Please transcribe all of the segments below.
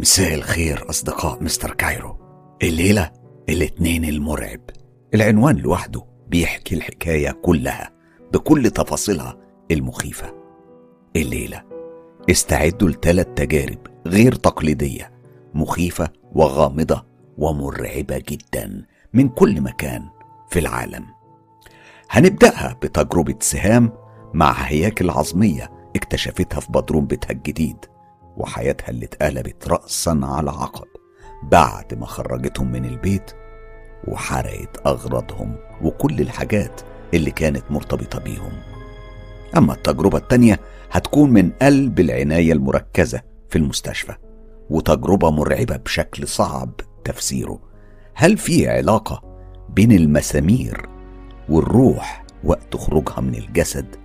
مساء الخير أصدقاء مستر كايرو الليلة الاتنين المرعب العنوان لوحده بيحكي الحكاية كلها بكل تفاصيلها المخيفة الليلة استعدوا لثلاث تجارب غير تقليدية مخيفة وغامضة ومرعبة جدا من كل مكان في العالم هنبدأها بتجربة سهام مع هياكل عظمية اكتشفتها في بدروم بيتها الجديد وحياتها اللي اتقلبت رأسا على عقب بعد ما خرجتهم من البيت وحرقت أغراضهم وكل الحاجات اللي كانت مرتبطة بيهم أما التجربة التانية هتكون من قلب العناية المركزة في المستشفى وتجربة مرعبة بشكل صعب تفسيره هل في علاقة بين المسامير والروح وقت خروجها من الجسد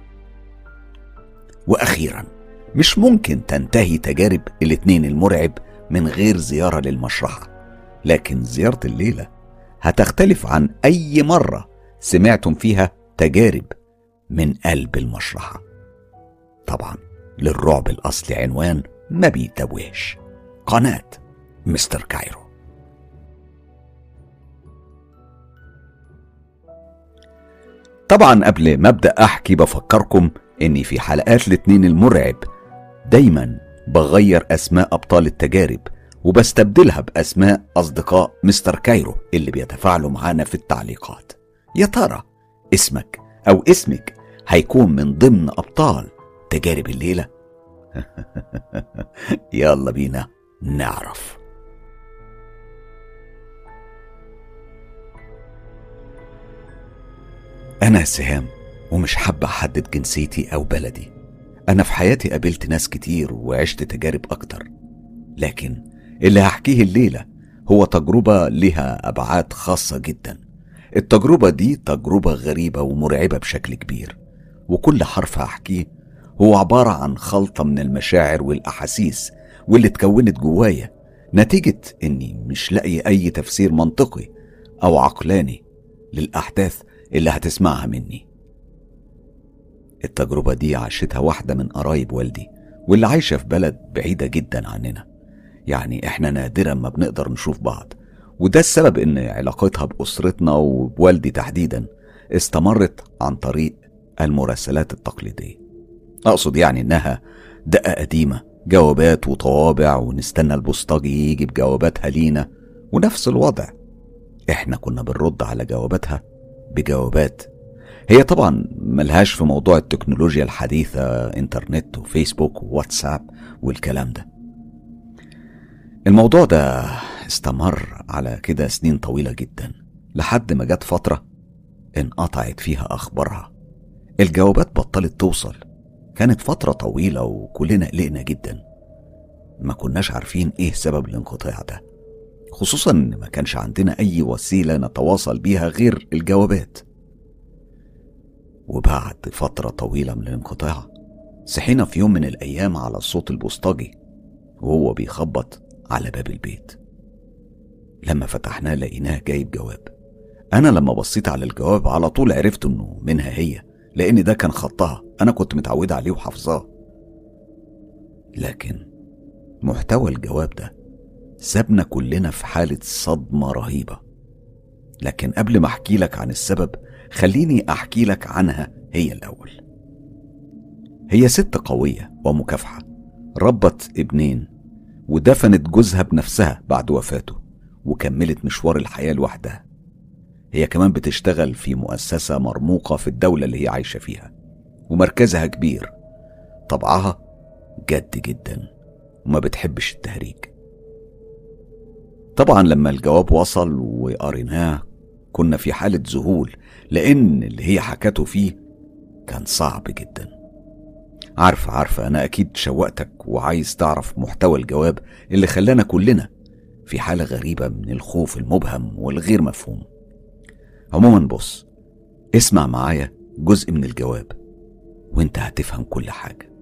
وأخيرا مش ممكن تنتهي تجارب الاتنين المرعب من غير زيارة للمشرحة لكن زيارة الليلة هتختلف عن أي مرة سمعتم فيها تجارب من قلب المشرحة طبعا للرعب الأصلي عنوان ما بيتوهش قناة مستر كايرو طبعا قبل ما ابدا احكي بفكركم اني في حلقات الاتنين المرعب دايما بغير اسماء ابطال التجارب وبستبدلها باسماء اصدقاء مستر كايرو اللي بيتفاعلوا معانا في التعليقات يا ترى اسمك او اسمك هيكون من ضمن ابطال تجارب الليله يلا بينا نعرف أنا سهام ومش حابة أحدد جنسيتي أو بلدي أنا في حياتي قابلت ناس كتير وعشت تجارب أكتر لكن اللي هحكيه الليلة هو تجربة لها أبعاد خاصة جدا التجربة دي تجربة غريبة ومرعبة بشكل كبير وكل حرف هحكيه هو عبارة عن خلطة من المشاعر والأحاسيس واللي اتكونت جوايا نتيجة إني مش لاقي أي تفسير منطقي أو عقلاني للأحداث اللي هتسمعها مني التجربة دي عاشتها واحدة من قرايب والدي واللي عايشة في بلد بعيدة جدا عننا يعني احنا نادرا ما بنقدر نشوف بعض وده السبب ان علاقتها بأسرتنا وبوالدي تحديدا استمرت عن طريق المراسلات التقليدية أقصد يعني إنها دقة قديمة جوابات وطوابع ونستنى البوسطجي يجي بجواباتها لينا ونفس الوضع احنا كنا بنرد على جواباتها بجوابات هي طبعا ملهاش في موضوع التكنولوجيا الحديثة انترنت وفيسبوك وواتساب والكلام ده الموضوع ده استمر على كده سنين طويلة جدا لحد ما جت فترة انقطعت فيها أخبارها الجوابات بطلت توصل كانت فترة طويلة وكلنا قلقنا جدا ما كناش عارفين ايه سبب الانقطاع ده خصوصا ان ما كانش عندنا اي وسيلة نتواصل بيها غير الجوابات وبعد فترة طويلة من الانقطاع صحينا في يوم من الأيام على صوت البوسطجي وهو بيخبط على باب البيت لما فتحناه لقيناه جايب جواب أنا لما بصيت على الجواب على طول عرفت إنه منها هي لأن ده كان خطها أنا كنت متعودة عليه وحافظاه لكن محتوى الجواب ده سابنا كلنا في حالة صدمة رهيبة لكن قبل ما أحكي لك عن السبب خليني أحكي لك عنها هي الأول هي ست قوية ومكافحة ربت ابنين ودفنت جوزها بنفسها بعد وفاته وكملت مشوار الحياة لوحدها هي كمان بتشتغل في مؤسسة مرموقة في الدولة اللي هي عايشة فيها ومركزها كبير طبعها جد جدا وما بتحبش التهريج طبعا لما الجواب وصل وقريناه كنا في حالة ذهول لأن اللي هي حكته فيه كان صعب جدا عارفة عارفة أنا أكيد شوقتك وعايز تعرف محتوى الجواب اللي خلانا كلنا في حالة غريبة من الخوف المبهم والغير مفهوم عموما بص اسمع معايا جزء من الجواب وانت هتفهم كل حاجة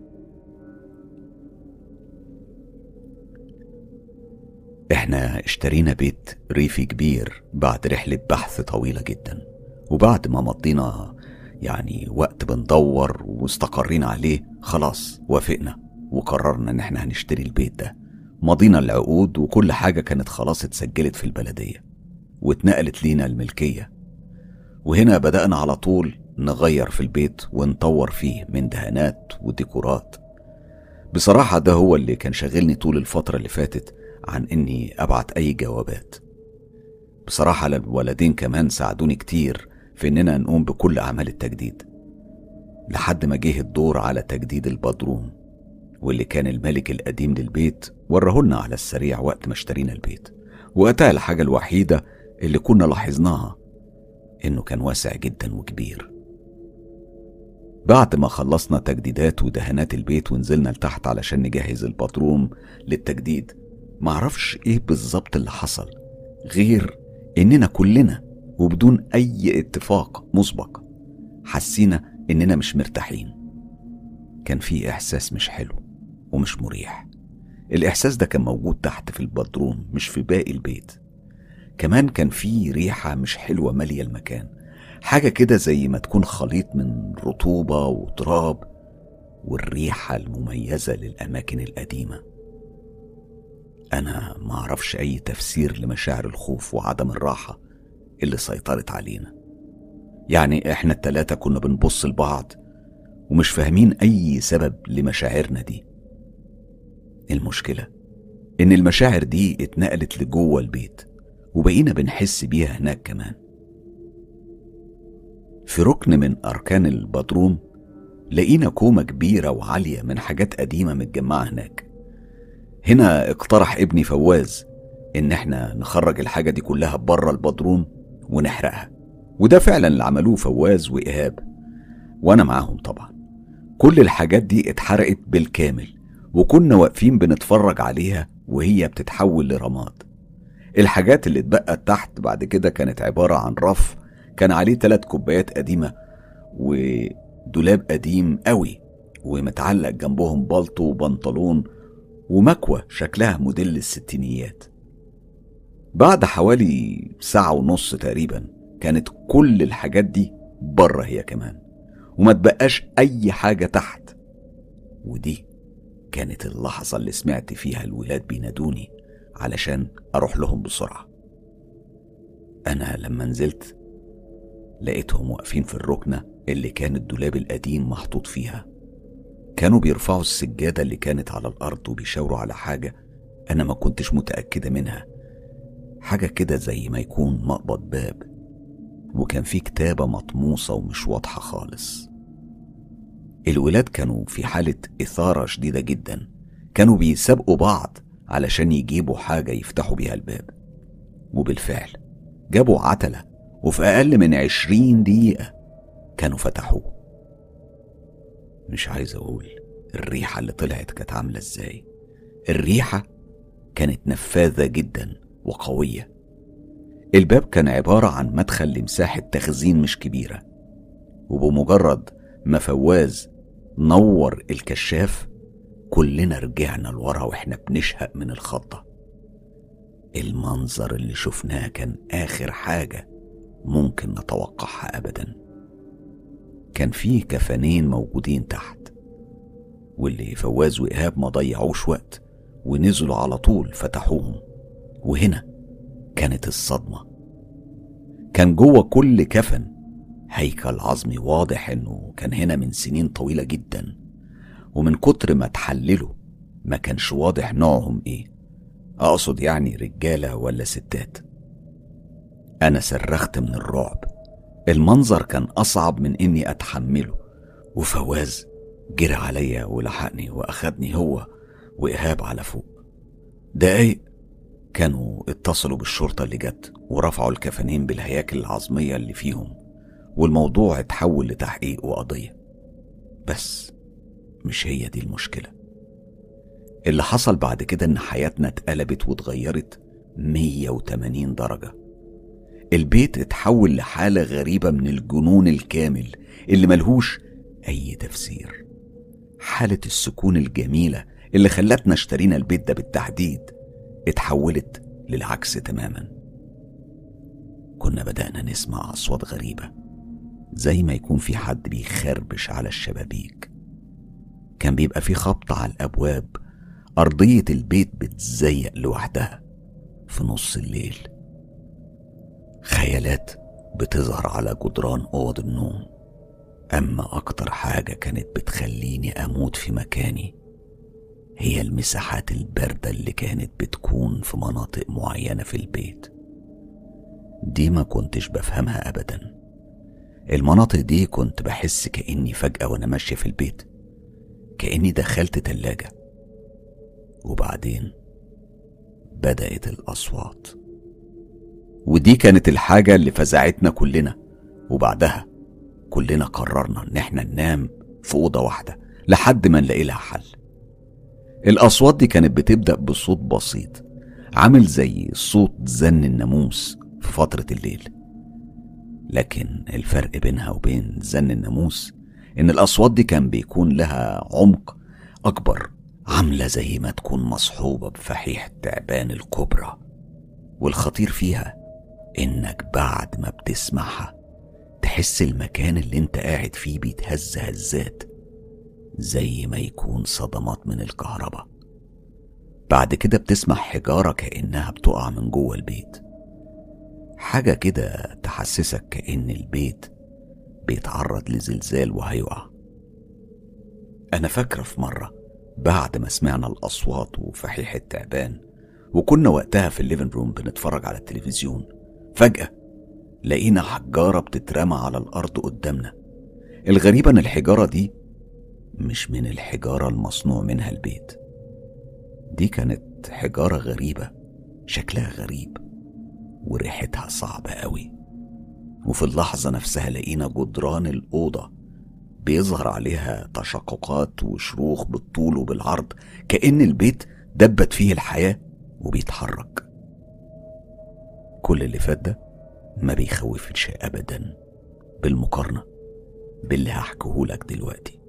احنا اشترينا بيت ريفي كبير بعد رحلة بحث طويلة جدا وبعد ما مضينا يعني وقت بندور واستقرينا عليه خلاص وافقنا وقررنا ان احنا هنشتري البيت ده مضينا العقود وكل حاجة كانت خلاص اتسجلت في البلدية واتنقلت لينا الملكية وهنا بدأنا على طول نغير في البيت ونطور فيه من دهانات وديكورات بصراحة ده هو اللي كان شاغلني طول الفترة اللي فاتت عن إني أبعت أي جوابات بصراحة الولدين كمان ساعدوني كتير في إننا نقوم بكل أعمال التجديد لحد ما جه الدور على تجديد البدروم واللي كان الملك القديم للبيت ورهولنا على السريع وقت ما اشترينا البيت وقتها الحاجة الوحيدة اللي كنا لاحظناها إنه كان واسع جدا وكبير بعد ما خلصنا تجديدات ودهانات البيت ونزلنا لتحت علشان نجهز البدروم للتجديد معرفش ايه بالظبط اللي حصل غير اننا كلنا وبدون اي اتفاق مسبق حسينا اننا مش مرتاحين كان في احساس مش حلو ومش مريح الاحساس ده كان موجود تحت في البدروم مش في باقي البيت كمان كان في ريحة مش حلوة مالية المكان حاجة كده زي ما تكون خليط من رطوبة وتراب والريحة المميزة للأماكن القديمة أنا معرفش أي تفسير لمشاعر الخوف وعدم الراحة اللي سيطرت علينا يعني إحنا التلاتة كنا بنبص لبعض ومش فاهمين أي سبب لمشاعرنا دي المشكلة إن المشاعر دي اتنقلت لجوه البيت وبقينا بنحس بيها هناك كمان في ركن من أركان البدروم لقينا كومة كبيرة وعالية من حاجات قديمة متجمعة هناك هنا اقترح ابني فواز إن احنا نخرج الحاجة دي كلها بره البدروم ونحرقها وده فعلا اللي عملوه فواز وإيهاب وأنا معاهم طبعا كل الحاجات دي اتحرقت بالكامل وكنا واقفين بنتفرج عليها وهي بتتحول لرماد الحاجات اللي اتبقت تحت بعد كده كانت عبارة عن رف كان عليه تلات كوبايات قديمة ودولاب قديم قوي ومتعلق جنبهم بلطو وبنطلون ومكوة شكلها موديل الستينيات بعد حوالي ساعة ونص تقريبا كانت كل الحاجات دي بره هي كمان وما تبقاش أي حاجة تحت ودي كانت اللحظة اللي سمعت فيها الولاد بينادوني علشان أروح لهم بسرعة أنا لما نزلت لقيتهم واقفين في الركنة اللي كان الدولاب القديم محطوط فيها كانوا بيرفعوا السجادة اللي كانت على الأرض وبيشاوروا على حاجة أنا ما كنتش متأكدة منها حاجة كده زي ما يكون مقبض باب وكان في كتابة مطموسة ومش واضحة خالص الولاد كانوا في حالة إثارة شديدة جدا كانوا بيسابقوا بعض علشان يجيبوا حاجة يفتحوا بيها الباب وبالفعل جابوا عتلة وفي أقل من عشرين دقيقة كانوا فتحوه مش عايز أقول الريحة اللي طلعت كانت عاملة إزاي الريحة كانت نفاذة جدا وقوية الباب كان عبارة عن مدخل لمساحة تخزين مش كبيرة وبمجرد ما فواز نور الكشاف كلنا رجعنا لورا واحنا بنشهق من الخضة المنظر اللي شفناه كان آخر حاجة ممكن نتوقعها أبدا كان في كفنين موجودين تحت واللي فواز وإيهاب ما ضيعوش وقت ونزلوا على طول فتحوهم وهنا كانت الصدمة كان جوه كل كفن هيكل عظمي واضح انه كان هنا من سنين طويلة جدا ومن كتر ما تحللوا ما كانش واضح نوعهم ايه اقصد يعني رجالة ولا ستات انا صرخت من الرعب المنظر كان اصعب من اني اتحمله وفواز جرى عليا ولحقني واخدني هو وايهاب على فوق دقايق كانوا اتصلوا بالشرطة اللي جت ورفعوا الكفنين بالهياكل العظمية اللي فيهم والموضوع اتحول لتحقيق وقضية بس مش هي دي المشكلة اللي حصل بعد كده ان حياتنا اتقلبت واتغيرت 180 درجة البيت اتحول لحالة غريبة من الجنون الكامل اللي ملهوش أي تفسير حالة السكون الجميلة اللي خلتنا اشترينا البيت ده بالتحديد اتحولت للعكس تماما كنا بدأنا نسمع أصوات غريبة زي ما يكون في حد بيخربش على الشبابيك كان بيبقى في خبط على الأبواب أرضية البيت بتزيق لوحدها في نص الليل خيالات بتظهر على جدران أوض النوم أما أكتر حاجة كانت بتخليني أموت في مكاني هي المساحات الباردة اللي كانت بتكون في مناطق معينة في البيت دي ما كنتش بفهمها أبدا المناطق دي كنت بحس كأني فجأة وأنا ماشية في البيت كأني دخلت تلاجة وبعدين بدأت الأصوات ودي كانت الحاجة اللي فزعتنا كلنا وبعدها كلنا قررنا إن احنا ننام في أوضة واحدة لحد ما نلاقي لها حل الأصوات دي كانت بتبدأ بصوت بسيط عامل زي صوت زن الناموس في فترة الليل لكن الفرق بينها وبين زن الناموس إن الأصوات دي كان بيكون لها عمق أكبر عاملة زي ما تكون مصحوبة بفحيح التعبان الكبرى والخطير فيها إنك بعد ما بتسمعها تحس المكان اللي انت قاعد فيه بيتهز هزات زي ما يكون صدمات من الكهرباء بعد كده بتسمع حجارة كأنها بتقع من جوه البيت حاجة كده تحسسك كأن البيت بيتعرض لزلزال وهيقع أنا فاكرة في مرة بعد ما سمعنا الأصوات وفحيح التعبان وكنا وقتها في الليفن روم بنتفرج على التلفزيون فجأة لقينا حجارة بتترمى على الأرض قدامنا الغريبة إن الحجارة دي مش من الحجارة المصنوع منها البيت دي كانت حجارة غريبة شكلها غريب وريحتها صعبة قوي وفي اللحظة نفسها لقينا جدران الأوضة بيظهر عليها تشققات وشروخ بالطول وبالعرض كأن البيت دبت فيه الحياة وبيتحرك كل اللي فات ده ما بيخوفش أبدا بالمقارنة باللي هحكيهولك دلوقتي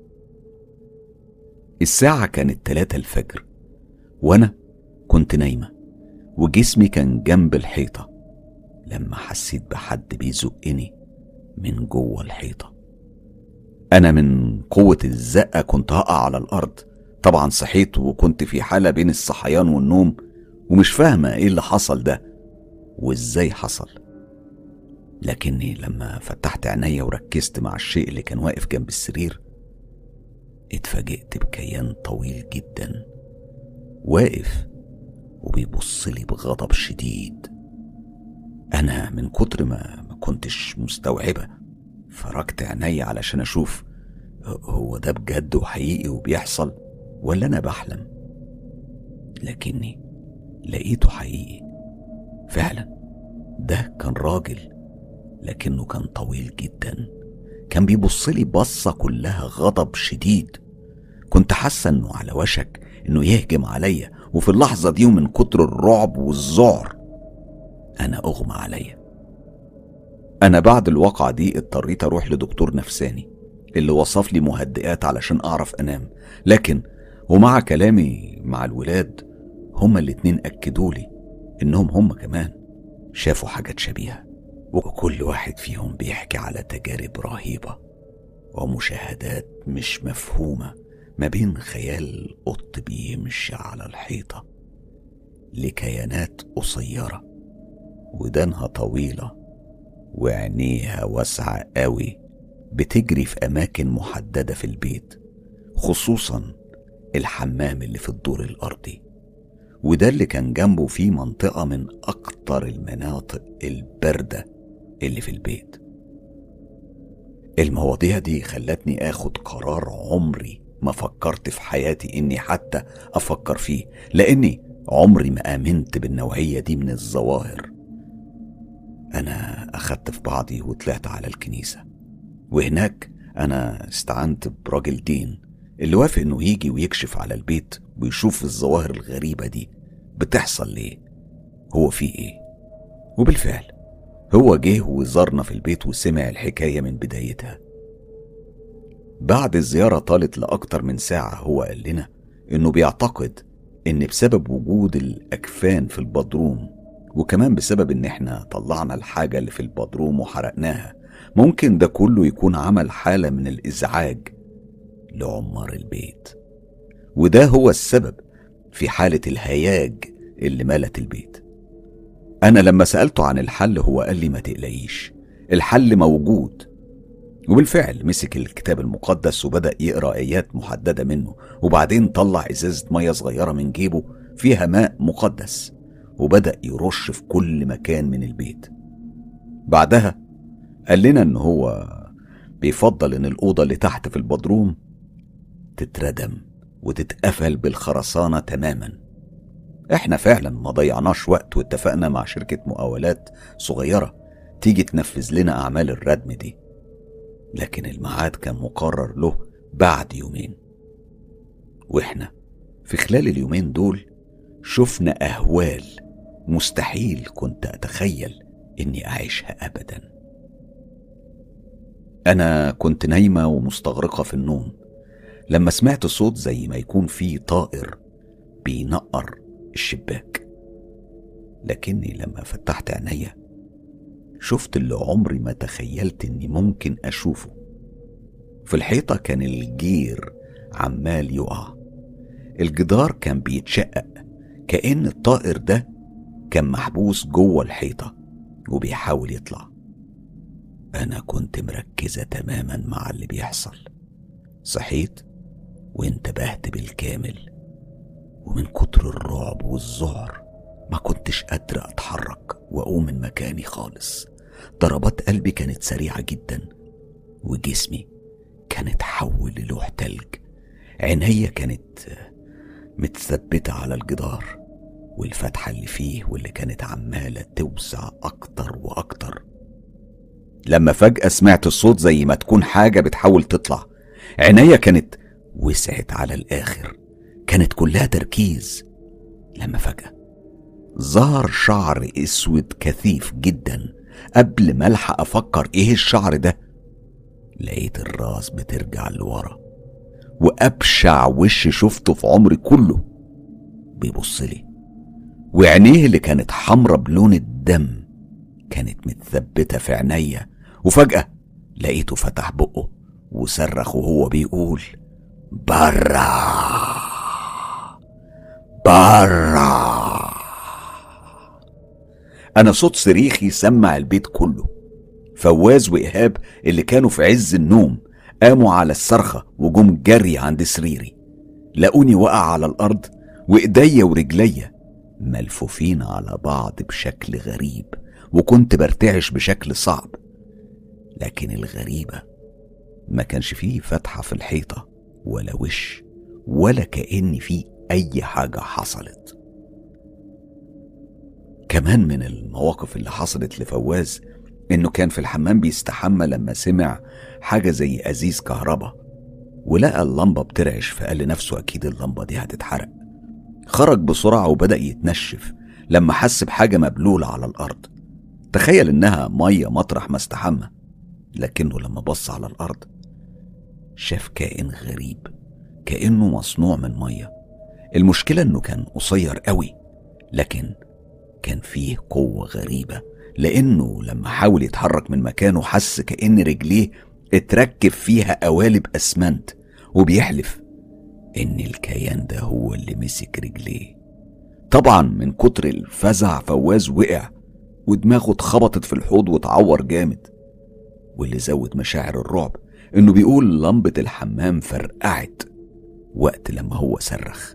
الساعة كانت تلاتة الفجر وأنا كنت نايمة وجسمي كان جنب الحيطة لما حسيت بحد بيزقني من جوه الحيطة أنا من قوة الزقة كنت هقع على الأرض طبعا صحيت وكنت في حالة بين الصحيان والنوم ومش فاهمة إيه اللي حصل ده وإزاي حصل لكني لما فتحت عينيا وركزت مع الشيء اللي كان واقف جنب السرير اتفاجئت بكيان طويل جدا واقف وبيبص لي بغضب شديد انا من كتر ما ما كنتش مستوعبه فرجت عيني علشان اشوف هو ده بجد وحقيقي وبيحصل ولا انا بحلم لكني لقيته حقيقي فعلا ده كان راجل لكنه كان طويل جدا كان بيبص لي بصة كلها غضب شديد كنت حاسة انه على وشك انه يهجم عليا وفي اللحظة دي ومن كتر الرعب والذعر انا اغمى عليا انا بعد الواقعة دي اضطريت اروح لدكتور نفساني اللي وصف لي مهدئات علشان اعرف انام لكن ومع كلامي مع الولاد هما الاتنين اكدوا لي انهم هما كمان شافوا حاجات شبيهه وكل واحد فيهم بيحكي على تجارب رهيبة ومشاهدات مش مفهومة ما بين خيال قط بيمشي على الحيطة لكيانات قصيرة ودانها طويلة وعينيها واسعة قوي بتجري في أماكن محددة في البيت خصوصا الحمام اللي في الدور الأرضي وده اللي كان جنبه فيه منطقة من أكتر المناطق الباردة اللي في البيت المواضيع دي خلتني اخد قرار عمري ما فكرت في حياتي اني حتى افكر فيه لاني عمري ما امنت بالنوعية دي من الظواهر انا اخدت في بعضي وطلعت على الكنيسة وهناك انا استعنت براجل دين اللي وافق انه يجي ويكشف على البيت ويشوف الظواهر الغريبة دي بتحصل ليه هو في ايه وبالفعل هو جه وزارنا في البيت وسمع الحكاية من بدايتها بعد الزيارة طالت لأكتر من ساعة هو قال لنا إنه بيعتقد إن بسبب وجود الأكفان في البدروم وكمان بسبب إن إحنا طلعنا الحاجة اللي في البدروم وحرقناها ممكن ده كله يكون عمل حالة من الإزعاج لعمار البيت وده هو السبب في حالة الهياج اللي ملت البيت أنا لما سألته عن الحل هو قال لي ما تقلقيش الحل موجود وبالفعل مسك الكتاب المقدس وبدأ يقرأ آيات محددة منه وبعدين طلع إزازة مية صغيرة من جيبه فيها ماء مقدس وبدأ يرش في كل مكان من البيت بعدها قال لنا إن هو بيفضل إن الأوضة اللي تحت في البدروم تتردم وتتقفل بالخرسانة تماما احنا فعلا ما ضيعناش وقت واتفقنا مع شركة مقاولات صغيرة تيجي تنفذ لنا أعمال الردم دي لكن الميعاد كان مقرر له بعد يومين واحنا في خلال اليومين دول شفنا أهوال مستحيل كنت أتخيل إني أعيشها أبدا أنا كنت نايمة ومستغرقة في النوم لما سمعت صوت زي ما يكون في طائر بينقر الشباك لكني لما فتحت عينيا شفت اللي عمري ما تخيلت اني ممكن اشوفه في الحيطه كان الجير عمال يقع الجدار كان بيتشقق كأن الطائر ده كان محبوس جوه الحيطة وبيحاول يطلع أنا كنت مركزة تماما مع اللي بيحصل صحيت وانتبهت بالكامل ومن كتر الرعب والذعر ما كنتش قادرة أتحرك وأقوم من مكاني خالص ضربات قلبي كانت سريعة جدا وجسمي كان اتحول للوح تلج عينيا كانت متثبتة على الجدار والفتحة اللي فيه واللي كانت عمالة توسع أكتر وأكتر لما فجأة سمعت الصوت زي ما تكون حاجة بتحاول تطلع عينيا كانت وسعت على الآخر كانت كلها تركيز لما فجأة ظهر شعر اسود كثيف جدا قبل ما الحق افكر ايه الشعر ده لقيت الراس بترجع لورا وابشع وش شفته في عمري كله بيبص لي وعينيه اللي كانت حمرة بلون الدم كانت متثبتة في عينيا وفجأة لقيته فتح بقه وصرخ وهو بيقول برا برا أنا صوت صريخي سمع البيت كله فواز وإيهاب اللي كانوا في عز النوم قاموا على الصرخة وجم جري عند سريري لقوني وقع على الأرض وإيديا ورجليا ملفوفين على بعض بشكل غريب وكنت برتعش بشكل صعب لكن الغريبة ما كانش فيه فتحة في الحيطة ولا وش ولا كأن فيه أي حاجة حصلت كمان من المواقف اللي حصلت لفواز إنه كان في الحمام بيستحمى لما سمع حاجة زي أزيز كهرباء ولقى اللمبة بترعش فقال لنفسه أكيد اللمبة دي هتتحرق خرج بسرعة وبدأ يتنشف لما حس بحاجة مبلولة على الأرض تخيل إنها مية مطرح ما استحمى لكنه لما بص على الأرض شاف كائن غريب كأنه مصنوع من مية المشكلة إنه كان قصير قوي لكن كان فيه قوة غريبة لأنه لما حاول يتحرك من مكانه حس كأن رجليه اتركب فيها قوالب أسمنت وبيحلف إن الكيان ده هو اللي مسك رجليه طبعا من كتر الفزع فواز وقع ودماغه اتخبطت في الحوض واتعور جامد واللي زود مشاعر الرعب انه بيقول لمبة الحمام فرقعت وقت لما هو صرخ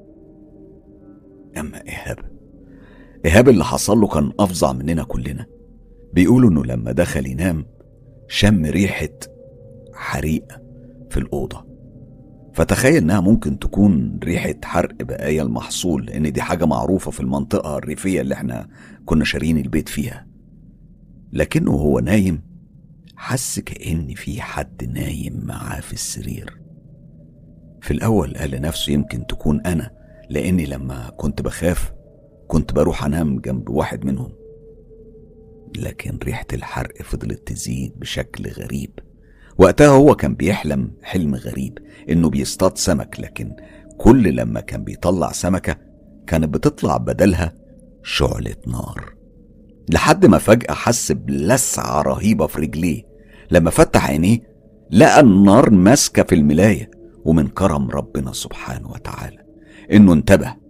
اما ايهاب ايهاب اللي حصل له كان افظع مننا كلنا بيقولوا انه لما دخل ينام شم ريحة حريق في الأوضة فتخيل انها ممكن تكون ريحة حرق بقايا المحصول لان دي حاجة معروفة في المنطقة الريفية اللي احنا كنا شاريين البيت فيها لكنه هو نايم حس كأن في حد نايم معاه في السرير في الأول قال لنفسه يمكن تكون أنا لأني لما كنت بخاف كنت بروح أنام جنب واحد منهم لكن ريحة الحرق فضلت تزيد بشكل غريب وقتها هو كان بيحلم حلم غريب انه بيصطاد سمك لكن كل لما كان بيطلع سمكة كانت بتطلع بدلها شعلة نار لحد ما فجأة حس بلسعة رهيبة في رجليه لما فتح عينيه لقى النار ماسكة في الملاية ومن كرم ربنا سبحانه وتعالى انه انتبه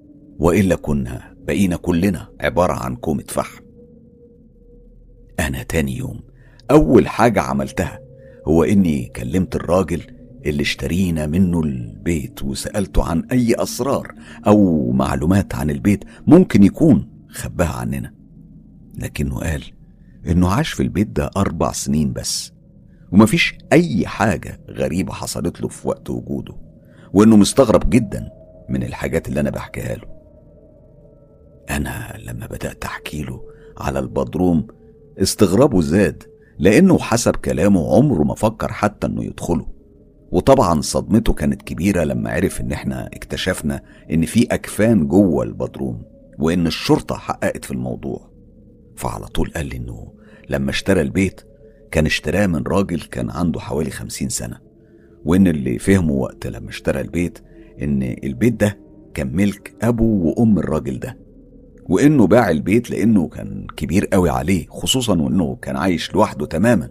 وإلا كنا بقينا كلنا عبارة عن كومة فحم أنا تاني يوم أول حاجة عملتها هو إني كلمت الراجل اللي اشترينا منه البيت وسألته عن أي أسرار أو معلومات عن البيت ممكن يكون خباها عننا لكنه قال إنه عاش في البيت ده أربع سنين بس ومفيش أي حاجة غريبة حصلت له في وقت وجوده وإنه مستغرب جدا من الحاجات اللي أنا بحكيها له أنا لما بدأت أحكي له على البدروم استغرابه زاد لأنه حسب كلامه عمره ما فكر حتى إنه يدخله وطبعا صدمته كانت كبيرة لما عرف إن إحنا اكتشفنا إن في أكفان جوه البدروم وإن الشرطة حققت في الموضوع فعلى طول قال لي إنه لما اشترى البيت كان اشتراه من راجل كان عنده حوالي خمسين سنة وإن اللي فهمه وقت لما اشترى البيت إن البيت ده كان ملك أبو وأم الراجل ده وإنه باع البيت لأنه كان كبير قوي عليه خصوصا وإنه كان عايش لوحده تماما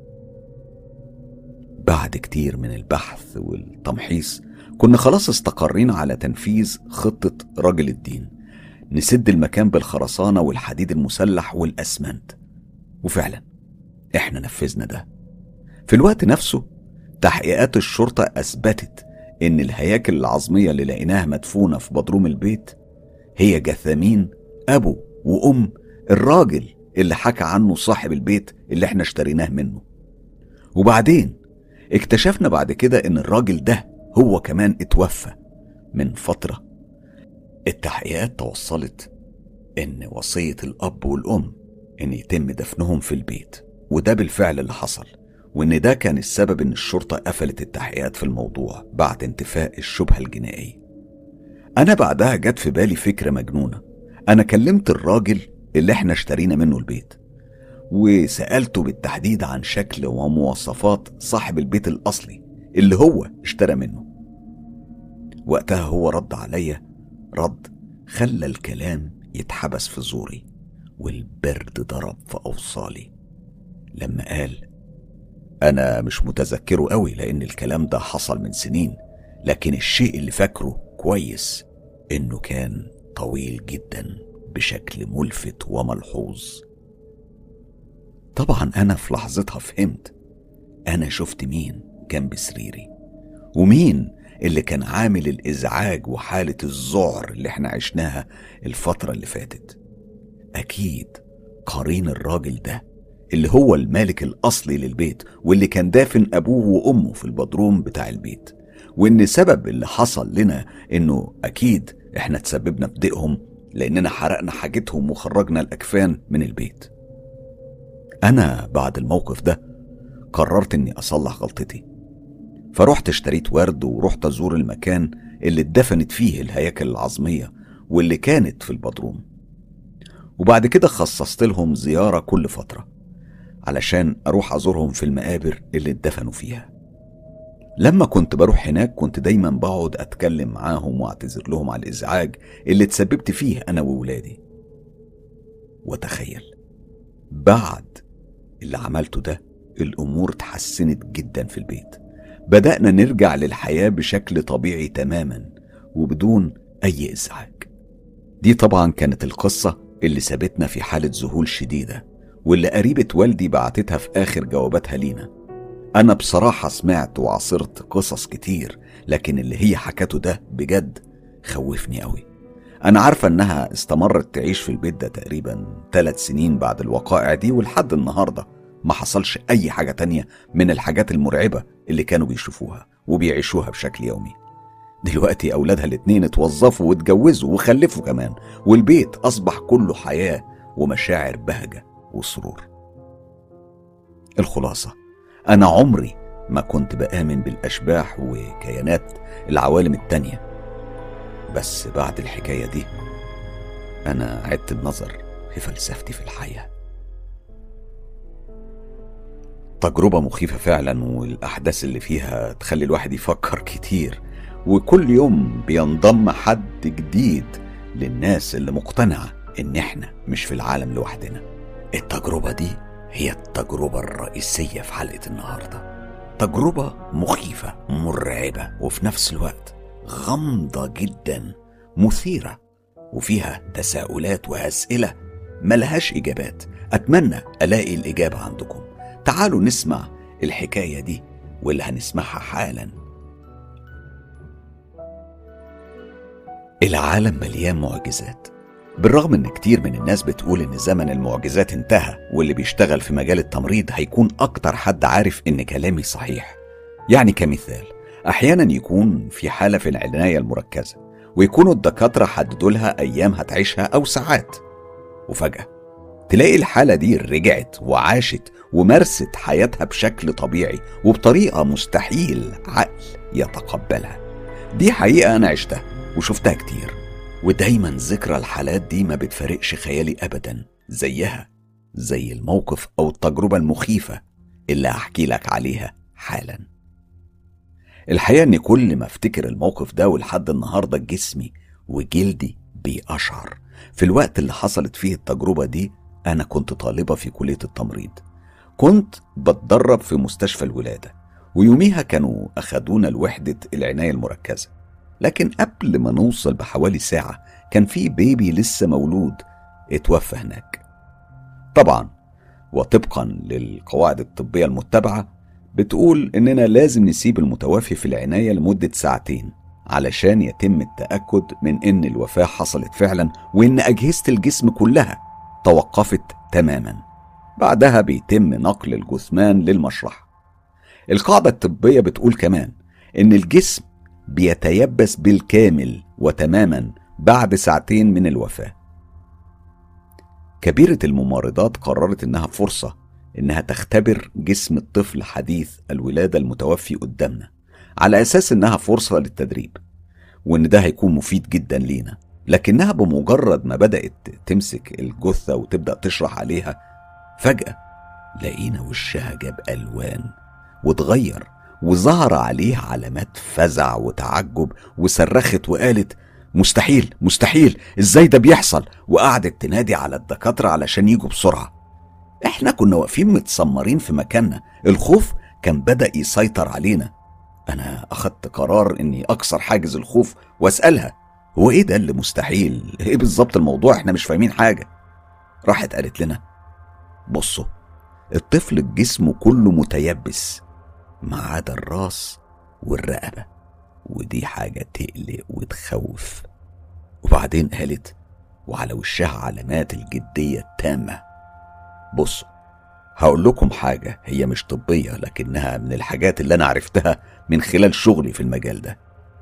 بعد كتير من البحث والتمحيص كنا خلاص استقرينا على تنفيذ خطة رجل الدين نسد المكان بالخرسانة والحديد المسلح والأسمنت وفعلا احنا نفذنا ده في الوقت نفسه تحقيقات الشرطة أثبتت إن الهياكل العظمية اللي لقيناها مدفونة في بدروم البيت هي جثامين أبو وأم الراجل اللي حكى عنه صاحب البيت اللي احنا اشتريناه منه وبعدين اكتشفنا بعد كده ان الراجل ده هو كمان اتوفى من فترة التحقيقات توصلت ان وصية الاب والام ان يتم دفنهم في البيت وده بالفعل اللي حصل وان ده كان السبب ان الشرطة قفلت التحقيقات في الموضوع بعد انتفاء الشبهة الجنائية انا بعدها جت في بالي فكرة مجنونة انا كلمت الراجل اللي احنا اشترينا منه البيت وسألته بالتحديد عن شكل ومواصفات صاحب البيت الأصلي اللي هو اشترى منه وقتها هو رد عليا رد خلى الكلام يتحبس في زوري والبرد ضرب في أوصالي لما قال أنا مش متذكره قوي لأن الكلام ده حصل من سنين لكن الشيء اللي فاكره كويس إنه كان طويل جدا بشكل ملفت وملحوظ طبعا أنا في لحظتها فهمت أنا شفت مين جنب سريري ومين اللي كان عامل الإزعاج وحالة الذعر اللي احنا عشناها الفترة اللي فاتت أكيد قرين الراجل ده اللي هو المالك الأصلي للبيت واللي كان دافن أبوه وأمه في البدروم بتاع البيت وإن سبب اللي حصل لنا إنه أكيد إحنا تسببنا في ضيقهم لأننا حرقنا حاجتهم وخرجنا الأكفان من البيت أنا بعد الموقف ده قررت إني أصلح غلطتي فرحت اشتريت ورد ورحت أزور المكان اللي اتدفنت فيه الهياكل العظمية واللي كانت في البدروم وبعد كده خصصت لهم زيارة كل فترة علشان أروح أزورهم في المقابر اللي اتدفنوا فيها لما كنت بروح هناك كنت دايما بقعد أتكلم معاهم وأعتذر لهم على الإزعاج اللي اتسببت فيه أنا وولادي وتخيل بعد اللي عملته ده الأمور اتحسنت جدا في البيت بدأنا نرجع للحياة بشكل طبيعي تماما وبدون أي إزعاج دي طبعا كانت القصة اللي سابتنا في حالة ذهول شديدة واللي قريبة والدي بعتتها في آخر جواباتها لينا أنا بصراحة سمعت وعاصرت قصص كتير لكن اللي هي حكته ده بجد خوفني قوي أنا عارفة إنها استمرت تعيش في البيت ده تقريبا ثلاث سنين بعد الوقائع دي ولحد النهاردة ما حصلش أي حاجة تانية من الحاجات المرعبة اللي كانوا بيشوفوها وبيعيشوها بشكل يومي دلوقتي أولادها الاتنين اتوظفوا واتجوزوا وخلفوا كمان والبيت أصبح كله حياة ومشاعر بهجة وسرور الخلاصة أنا عمري ما كنت بآمن بالأشباح وكيانات العوالم التانية بس بعد الحكاية دي أنا عدت النظر في فلسفتي في الحياة تجربة مخيفة فعلا والأحداث اللي فيها تخلي الواحد يفكر كتير وكل يوم بينضم حد جديد للناس اللي مقتنعة إن إحنا مش في العالم لوحدنا التجربة دي هي التجربة الرئيسية في حلقة النهاردة تجربة مخيفة مرعبة وفي نفس الوقت غامضة جدا مثيرة وفيها تساؤلات وأسئلة ملهاش إجابات أتمنى ألاقي الإجابة عندكم تعالوا نسمع الحكاية دي واللي هنسمعها حالا العالم مليان معجزات بالرغم ان كتير من الناس بتقول ان زمن المعجزات انتهى واللي بيشتغل في مجال التمريض هيكون اكتر حد عارف ان كلامي صحيح يعني كمثال احيانا يكون في حاله في العنايه المركزه ويكونوا الدكاتره حددوا لها ايام هتعيشها او ساعات وفجاه تلاقي الحاله دي رجعت وعاشت ومارست حياتها بشكل طبيعي وبطريقه مستحيل عقل يتقبلها دي حقيقه انا عشتها وشفتها كتير ودايما ذكرى الحالات دي ما بتفارقش خيالي ابدا زيها زي الموقف او التجربه المخيفه اللي هحكي لك عليها حالا الحقيقه ان كل ما افتكر الموقف ده ولحد النهارده جسمي وجلدي بيقشعر في الوقت اللي حصلت فيه التجربه دي انا كنت طالبه في كليه التمريض كنت بتدرب في مستشفى الولاده ويوميها كانوا اخدونا لوحده العنايه المركزه لكن قبل ما نوصل بحوالي ساعة كان في بيبي لسه مولود اتوفى هناك طبعا وطبقا للقواعد الطبية المتبعة بتقول إننا لازم نسيب المتوفي في العناية لمدة ساعتين علشان يتم التأكد من إن الوفاة حصلت فعلا وإن أجهزة الجسم كلها توقفت تماما بعدها بيتم نقل الجثمان للمشرحة القاعدة الطبية بتقول كمان إن الجسم بيتيبس بالكامل وتماما بعد ساعتين من الوفاه كبيره الممارضات قررت انها فرصه انها تختبر جسم الطفل حديث الولاده المتوفي قدامنا على اساس انها فرصه للتدريب وان ده هيكون مفيد جدا لينا لكنها بمجرد ما بدات تمسك الجثه وتبدا تشرح عليها فجاه لقينا وشها جاب الوان واتغير وظهر عليه علامات فزع وتعجب وصرخت وقالت مستحيل مستحيل ازاي ده بيحصل وقعدت تنادي على الدكاترة علشان يجوا بسرعة احنا كنا واقفين متسمرين في مكاننا الخوف كان بدأ يسيطر علينا انا اخدت قرار اني اكسر حاجز الخوف واسألها هو ايه ده اللي مستحيل ايه بالظبط الموضوع احنا مش فاهمين حاجة راحت قالت لنا بصوا الطفل جسمه كله متيبس ما عدا الراس والرقبة ودي حاجة تقلق وتخوف وبعدين قالت وعلى وشها علامات الجدية التامة بصوا هقول لكم حاجة هي مش طبية لكنها من الحاجات اللي أنا عرفتها من خلال شغلي في المجال ده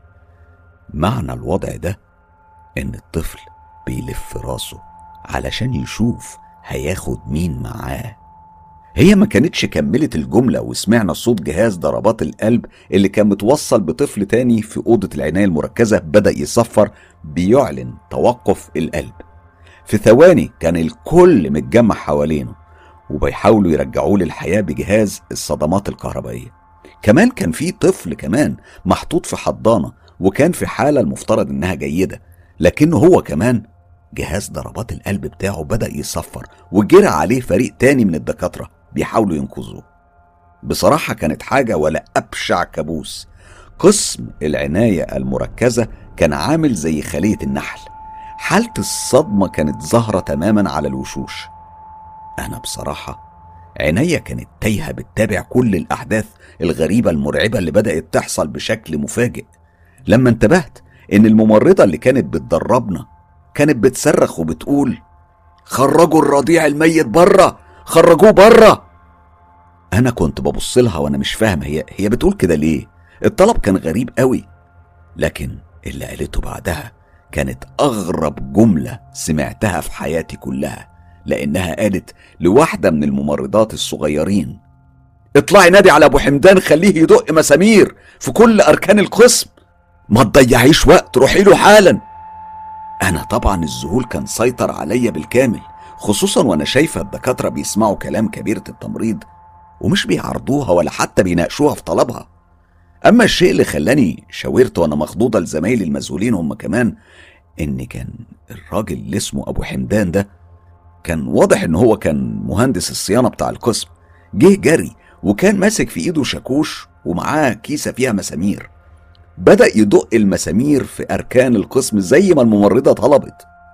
معنى الوضع ده إن الطفل بيلف راسه علشان يشوف هياخد مين معاه هي ما كانتش كملت الجملة وسمعنا صوت جهاز ضربات القلب اللي كان متوصل بطفل تاني في أوضة العناية المركزة بدأ يصفر بيعلن توقف القلب في ثواني كان الكل متجمع حوالينه وبيحاولوا يرجعوه للحياة بجهاز الصدمات الكهربائية كمان كان في طفل كمان محطوط في حضانة وكان في حالة المفترض إنها جيدة لكنه هو كمان جهاز ضربات القلب بتاعه بدأ يصفر وجرى عليه فريق تاني من الدكاترة بيحاولوا ينقذوه بصراحة كانت حاجة ولا أبشع كابوس قسم العناية المركزة كان عامل زي خلية النحل حالة الصدمة كانت ظاهرة تماما على الوشوش أنا بصراحة عينيا كانت تايهة بتتابع كل الأحداث الغريبة المرعبة اللي بدأت تحصل بشكل مفاجئ لما انتبهت إن الممرضة اللي كانت بتدربنا كانت بتصرخ وبتقول خرجوا الرضيع الميت بره خرجوه بره انا كنت ببص لها وانا مش فاهم هي هي بتقول كده ليه الطلب كان غريب قوي لكن اللي قالته بعدها كانت اغرب جمله سمعتها في حياتي كلها لانها قالت لواحده من الممرضات الصغيرين اطلعي نادي على ابو حمدان خليه يدق مسامير في كل اركان القسم ما تضيعيش وقت روحي له حالا انا طبعا الذهول كان سيطر عليا بالكامل خصوصا وانا شايفه الدكاتره بيسمعوا كلام كبيره التمريض ومش بيعرضوها ولا حتى بيناقشوها في طلبها اما الشيء اللي خلاني شاورت وانا مخضوضه لزمايلي المسؤولين هم كمان ان كان الراجل اللي اسمه ابو حمدان ده كان واضح ان هو كان مهندس الصيانه بتاع القسم جه جري وكان ماسك في ايده شاكوش ومعاه كيسه فيها مسامير بدا يدق المسامير في اركان القسم زي ما الممرضه طلبت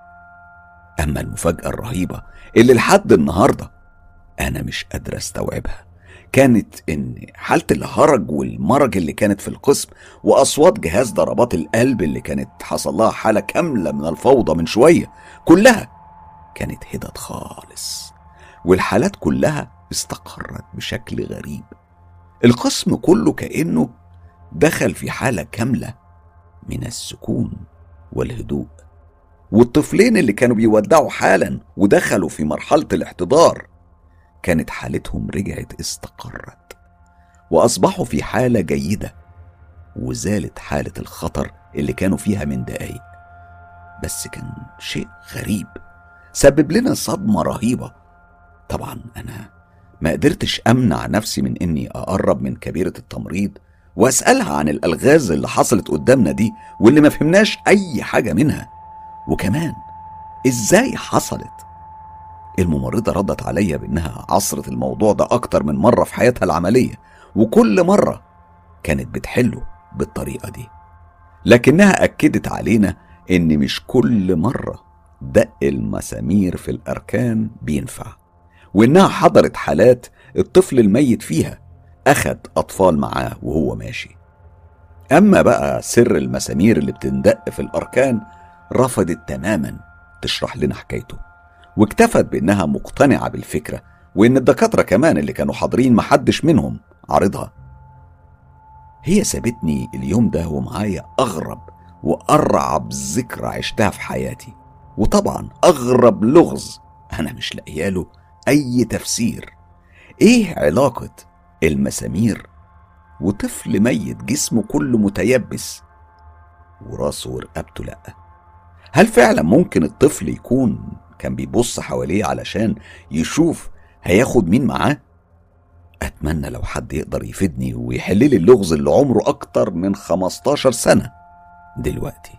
أما المفاجأة الرهيبة اللي لحد النهاردة أنا مش قادر أستوعبها كانت إن حالة الهرج والمرج اللي كانت في القسم وأصوات جهاز ضربات القلب اللي كانت حصل لها حالة كاملة من الفوضى من شوية كلها كانت هدت خالص والحالات كلها استقرت بشكل غريب القسم كله كأنه دخل في حالة كاملة من السكون والهدوء والطفلين اللي كانوا بيودعوا حالا ودخلوا في مرحلة الاحتضار كانت حالتهم رجعت استقرت وأصبحوا في حالة جيدة وزالت حالة الخطر اللي كانوا فيها من دقايق بس كان شيء غريب سبب لنا صدمة رهيبة طبعا أنا ما قدرتش أمنع نفسي من إني أقرب من كبيرة التمريض وأسألها عن الألغاز اللي حصلت قدامنا دي واللي ما فهمناش أي حاجة منها وكمان إزاي حصلت الممرضة ردت عليا بإنها عصرت الموضوع ده أكتر من مرة في حياتها العملية وكل مرة كانت بتحله بالطريقة دي لكنها أكدت علينا إن مش كل مرة دق المسامير في الأركان بينفع وإنها حضرت حالات الطفل الميت فيها أخد أطفال معاه وهو ماشي أما بقى سر المسامير اللي بتندق في الأركان رفضت تماما تشرح لنا حكايته واكتفت بانها مقتنعه بالفكره وان الدكاتره كمان اللي كانوا حاضرين محدش منهم عارضها هي سابتني اليوم ده ومعايا اغرب وارعب ذكرى عشتها في حياتي وطبعا اغرب لغز انا مش لاقياله اي تفسير ايه علاقه المسامير وطفل ميت جسمه كله متيبس وراسه ورقبته لأ هل فعلا ممكن الطفل يكون كان بيبص حواليه علشان يشوف هياخد مين معاه أتمنى لو حد يقدر يفيدني ويحل لي اللغز اللي عمره أكتر من 15 سنة دلوقتي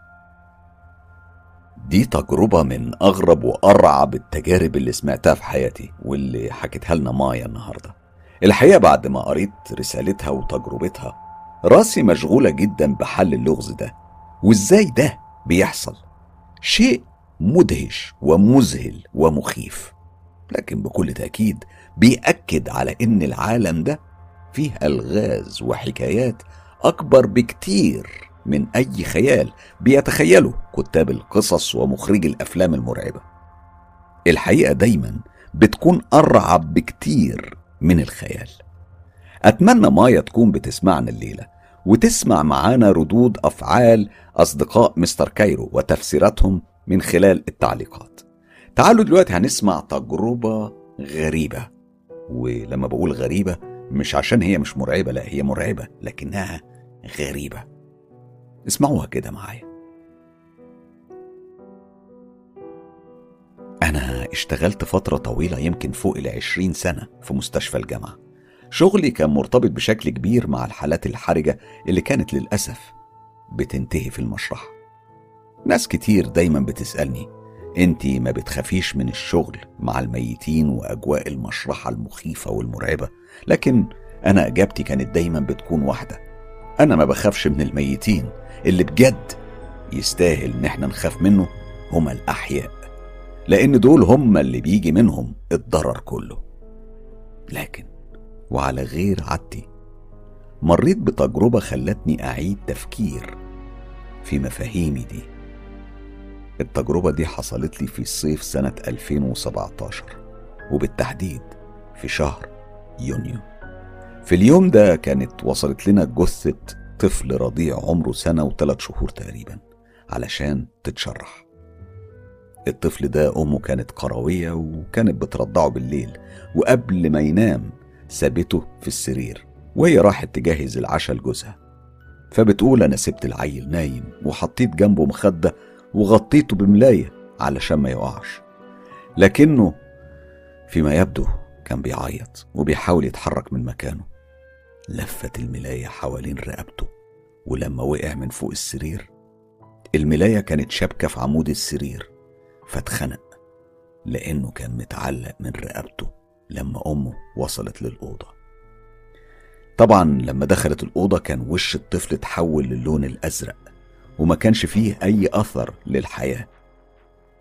دي تجربة من أغرب وأرعب التجارب اللي سمعتها في حياتي واللي حكتها لنا مايا النهاردة الحقيقة بعد ما قريت رسالتها وتجربتها راسي مشغولة جدا بحل اللغز ده وإزاي ده بيحصل شيء مدهش ومذهل ومخيف لكن بكل تأكيد بيأكد على إن العالم ده فيه ألغاز وحكايات أكبر بكتير من أي خيال بيتخيله كتاب القصص ومخرجي الأفلام المرعبة الحقيقة دايما بتكون أرعب بكتير من الخيال أتمنى مايا تكون بتسمعنا الليلة وتسمع معانا ردود أفعال أصدقاء مستر كايرو وتفسيراتهم من خلال التعليقات تعالوا دلوقتي هنسمع تجربة غريبة ولما بقول غريبة مش عشان هي مش مرعبة لا هي مرعبة لكنها غريبة اسمعوها كده معايا أنا اشتغلت فترة طويلة يمكن فوق العشرين سنة في مستشفى الجامعة شغلي كان مرتبط بشكل كبير مع الحالات الحرجة اللي كانت للأسف بتنتهي في المشرحة ناس كتير دايما بتسألني انتي ما بتخافيش من الشغل مع الميتين وأجواء المشرحة المخيفة والمرعبة لكن أنا إجابتي كانت دايما بتكون واحدة أنا ما بخافش من الميتين اللي بجد يستاهل إن احنا نخاف منه هما الأحياء لأن دول هما اللي بيجي منهم الضرر كله لكن وعلى غير عادتي مريت بتجربة خلتني أعيد تفكير في مفاهيمي دي التجربة دي حصلت لي في صيف سنة 2017 وبالتحديد في شهر يونيو في اليوم ده كانت وصلت لنا جثة طفل رضيع عمره سنة وثلاث شهور تقريبا علشان تتشرح الطفل ده أمه كانت قروية وكانت بترضعه بالليل وقبل ما ينام سابته في السرير وهي راحت تجهز العشاء لجوزها فبتقول أنا سبت العيل نايم وحطيت جنبه مخدة وغطيته بملاية علشان ما يقعش لكنه فيما يبدو كان بيعيط وبيحاول يتحرك من مكانه لفت الملاية حوالين رقبته ولما وقع من فوق السرير الملاية كانت شابكة في عمود السرير فاتخنق لأنه كان متعلق من رقبته لما أمه وصلت للأوضة طبعا لما دخلت الأوضة كان وش الطفل اتحول للون الأزرق وما كانش فيه أي أثر للحياة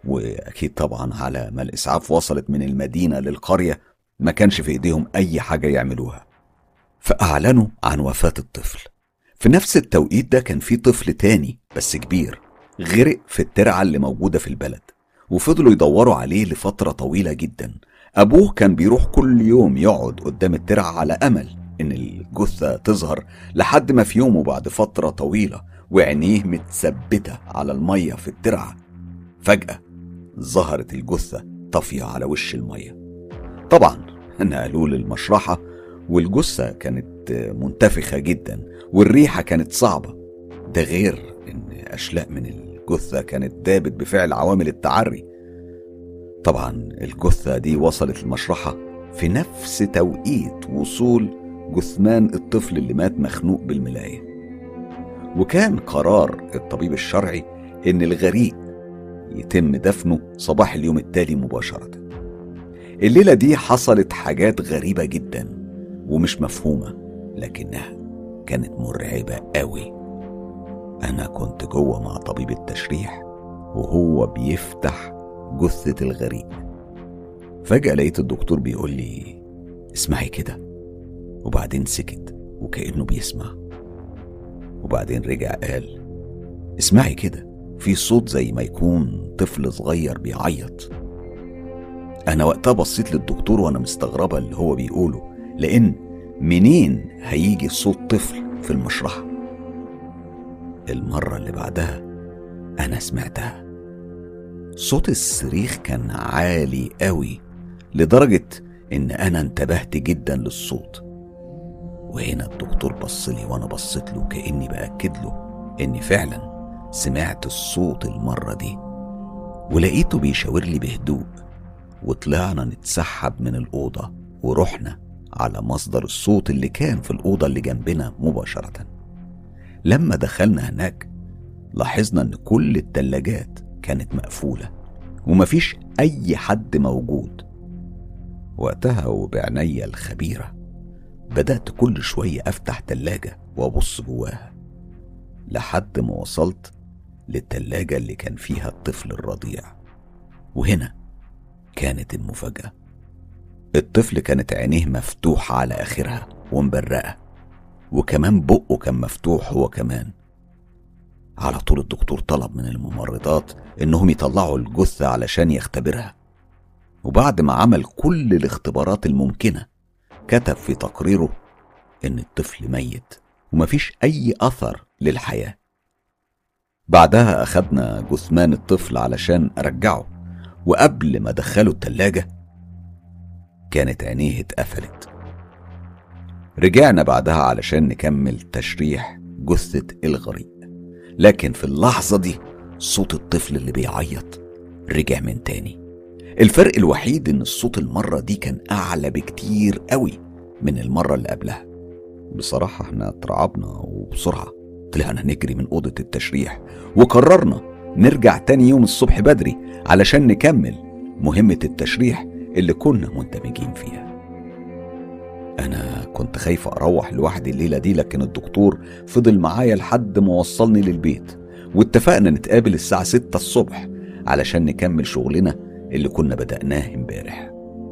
وأكيد طبعا على ما الإسعاف وصلت من المدينة للقرية ما كانش في إيديهم أي حاجة يعملوها فأعلنوا عن وفاة الطفل في نفس التوقيت ده كان في طفل تاني بس كبير غرق في الترعة اللي موجودة في البلد وفضلوا يدوروا عليه لفترة طويلة جدا أبوه كان بيروح كل يوم يقعد قدام الترعة على أمل إن الجثة تظهر لحد ما في يومه بعد فترة طويلة وعينيه متثبتة على المية في الترعة فجأة ظهرت الجثة طافية على وش المية طبعا نقلوه للمشرحة والجثة كانت منتفخة جدا والريحة كانت صعبة ده غير إن أشلاء من الجثة كانت دابت بفعل عوامل التعري طبعا الجثة دي وصلت المشرحة في نفس توقيت وصول جثمان الطفل اللي مات مخنوق بالملاية وكان قرار الطبيب الشرعي إن الغريق يتم دفنه صباح اليوم التالي مباشرة الليلة دي حصلت حاجات غريبة جدا ومش مفهومة لكنها كانت مرعبة قوي أنا كنت جوه مع طبيب التشريح وهو بيفتح جثة الغريق فجأة لقيت الدكتور بيقول لي اسمعي كده وبعدين سكت وكأنه بيسمع وبعدين رجع قال اسمعي كده في صوت زي ما يكون طفل صغير بيعيط أنا وقتها بصيت للدكتور وأنا مستغربة اللي هو بيقوله لأن منين هيجي صوت طفل في المشرحة المرة اللي بعدها أنا سمعتها صوت الصريخ كان عالي قوي لدرجة إن أنا انتبهت جدا للصوت وهنا الدكتور بصلي وأنا بصيت له كأني بأكد له إني فعلا سمعت الصوت المرة دي ولقيته بيشاور لي بهدوء وطلعنا نتسحب من الأوضة ورحنا على مصدر الصوت اللي كان في الأوضة اللي جنبنا مباشرة لما دخلنا هناك لاحظنا إن كل التلاجات كانت مقفولة ومفيش أي حد موجود وقتها وبعناية الخبيرة بدأت كل شوية أفتح تلاجة وأبص جواها لحد ما وصلت للتلاجة اللي كان فيها الطفل الرضيع وهنا كانت المفاجأة الطفل كانت عينيه مفتوحة على آخرها ومبرقة وكمان بقه كان مفتوح هو كمان على طول الدكتور طلب من الممرضات انهم يطلعوا الجثة علشان يختبرها وبعد ما عمل كل الاختبارات الممكنة كتب في تقريره ان الطفل ميت ومفيش اي اثر للحياة بعدها اخدنا جثمان الطفل علشان ارجعه وقبل ما ادخله التلاجة كانت عينيه اتقفلت رجعنا بعدها علشان نكمل تشريح جثة الغريق لكن في اللحظة دي صوت الطفل اللي بيعيط رجع من تاني الفرق الوحيد ان الصوت المرة دي كان اعلى بكتير قوي من المرة اللي قبلها بصراحة احنا اترعبنا وبسرعة طلعنا نجري من أوضة التشريح وقررنا نرجع تاني يوم الصبح بدري علشان نكمل مهمة التشريح اللي كنا مندمجين فيها أنا كنت خايف أروح لوحدي الليلة دي لكن الدكتور فضل معايا لحد ما وصلني للبيت واتفقنا نتقابل الساعة ستة الصبح علشان نكمل شغلنا اللي كنا بدأناه امبارح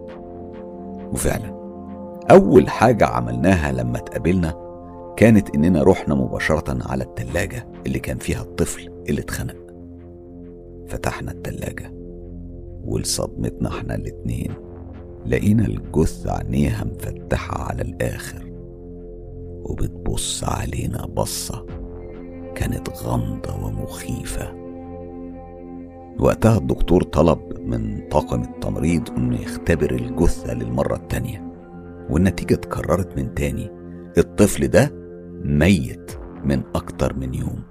وفعلا أول حاجة عملناها لما اتقابلنا كانت إننا رحنا مباشرة على التلاجة اللي كان فيها الطفل اللي اتخنق فتحنا التلاجة ولصدمتنا احنا الاتنين لقينا الجثة عينيها مفتحة على الآخر وبتبص علينا بصة كانت غامضة ومخيفة وقتها الدكتور طلب من طاقم التمريض انه يختبر الجثة للمرة التانية والنتيجة اتكررت من تاني الطفل ده ميت من أكتر من يوم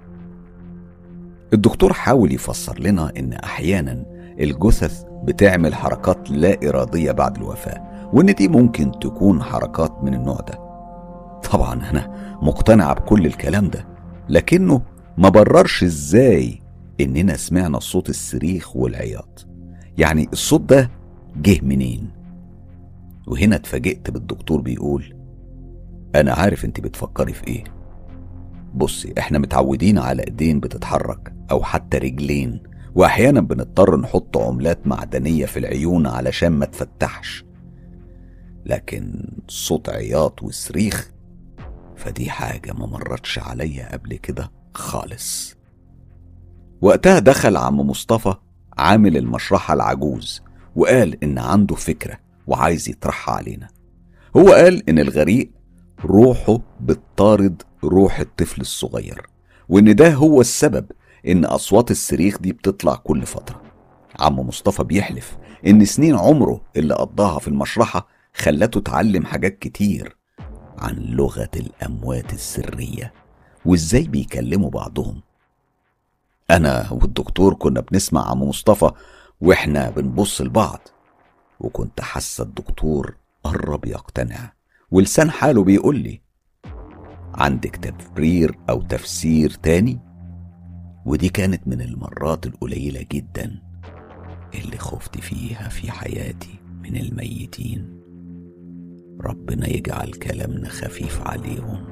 الدكتور حاول يفسر لنا إن أحيانا الجثث بتعمل حركات لا إرادية بعد الوفاة وإن دي ممكن تكون حركات من النوع ده طبعا أنا مقتنعة بكل الكلام ده لكنه ما بررش إزاي إننا سمعنا صوت الصريخ والعياط يعني الصوت ده جه منين وهنا اتفاجئت بالدكتور بيقول أنا عارف أنت بتفكري في إيه بصي إحنا متعودين على إيدين بتتحرك أو حتى رجلين وأحيانا بنضطر نحط عملات معدنية في العيون علشان ما تفتحش لكن صوت عياط وصريخ فدي حاجة ما مرتش عليا قبل كده خالص وقتها دخل عم مصطفى عامل المشرحة العجوز وقال إن عنده فكرة وعايز يطرحها علينا هو قال إن الغريق روحه بتطارد روح الطفل الصغير وإن ده هو السبب إن أصوات الصريخ دي بتطلع كل فترة عم مصطفى بيحلف إن سنين عمره اللي قضاها في المشرحة خلته اتعلم حاجات كتير عن لغة الأموات السرية وإزاي بيكلموا بعضهم أنا والدكتور كنا بنسمع عم مصطفى وإحنا بنبص لبعض وكنت حاسة الدكتور قرب يقتنع ولسان حاله بيقول لي عندك تبرير أو تفسير تاني ودي كانت من المرات القليلة جدا اللي خفت فيها في حياتي من الميتين ربنا يجعل كلامنا خفيف عليهم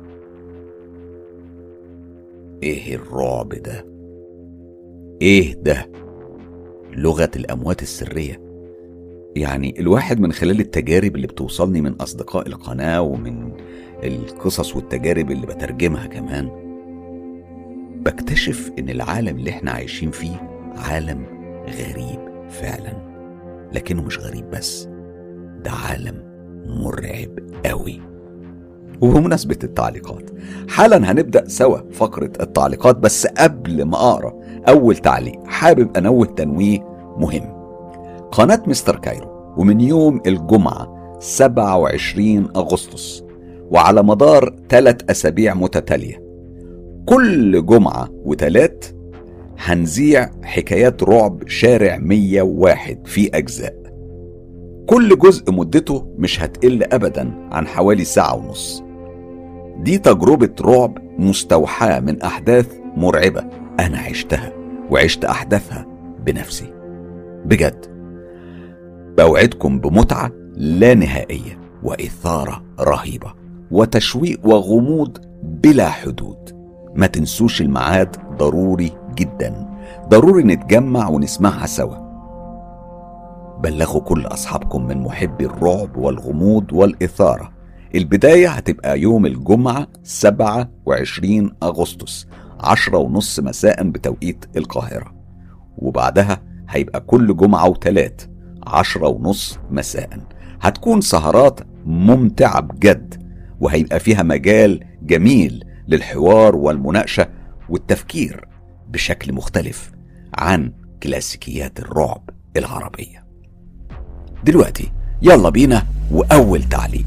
ايه الرعب ده ايه ده لغه الاموات السريه يعني الواحد من خلال التجارب اللي بتوصلني من اصدقاء القناه ومن القصص والتجارب اللي بترجمها كمان بكتشف ان العالم اللي احنا عايشين فيه عالم غريب فعلا لكنه مش غريب بس ده عالم مرعب قوي وبمناسبة التعليقات حالا هنبدأ سوا فقرة التعليقات بس قبل ما أقرأ أول تعليق حابب أنوه تنويه مهم قناة مستر كايرو ومن يوم الجمعة 27 أغسطس وعلى مدار ثلاث أسابيع متتالية كل جمعة وتلات هنذيع حكايات رعب شارع 101 في أجزاء كل جزء مدته مش هتقل أبدا عن حوالي ساعة ونص دي تجربة رعب مستوحاة من أحداث مرعبة أنا عشتها وعشت أحداثها بنفسي بجد بوعدكم بمتعة لا نهائية وإثارة رهيبة وتشويق وغموض بلا حدود ما تنسوش الميعاد ضروري جدا ضروري نتجمع ونسمعها سوا بلغوا كل أصحابكم من محبي الرعب والغموض والإثارة البداية هتبقى يوم الجمعة 27 أغسطس عشرة ونص مساء بتوقيت القاهرة وبعدها هيبقى كل جمعة وتلات عشرة ونص مساء هتكون سهرات ممتعة بجد وهيبقى فيها مجال جميل للحوار والمناقشة والتفكير بشكل مختلف عن كلاسيكيات الرعب العربيه دلوقتي يلا بينا وأول تعليق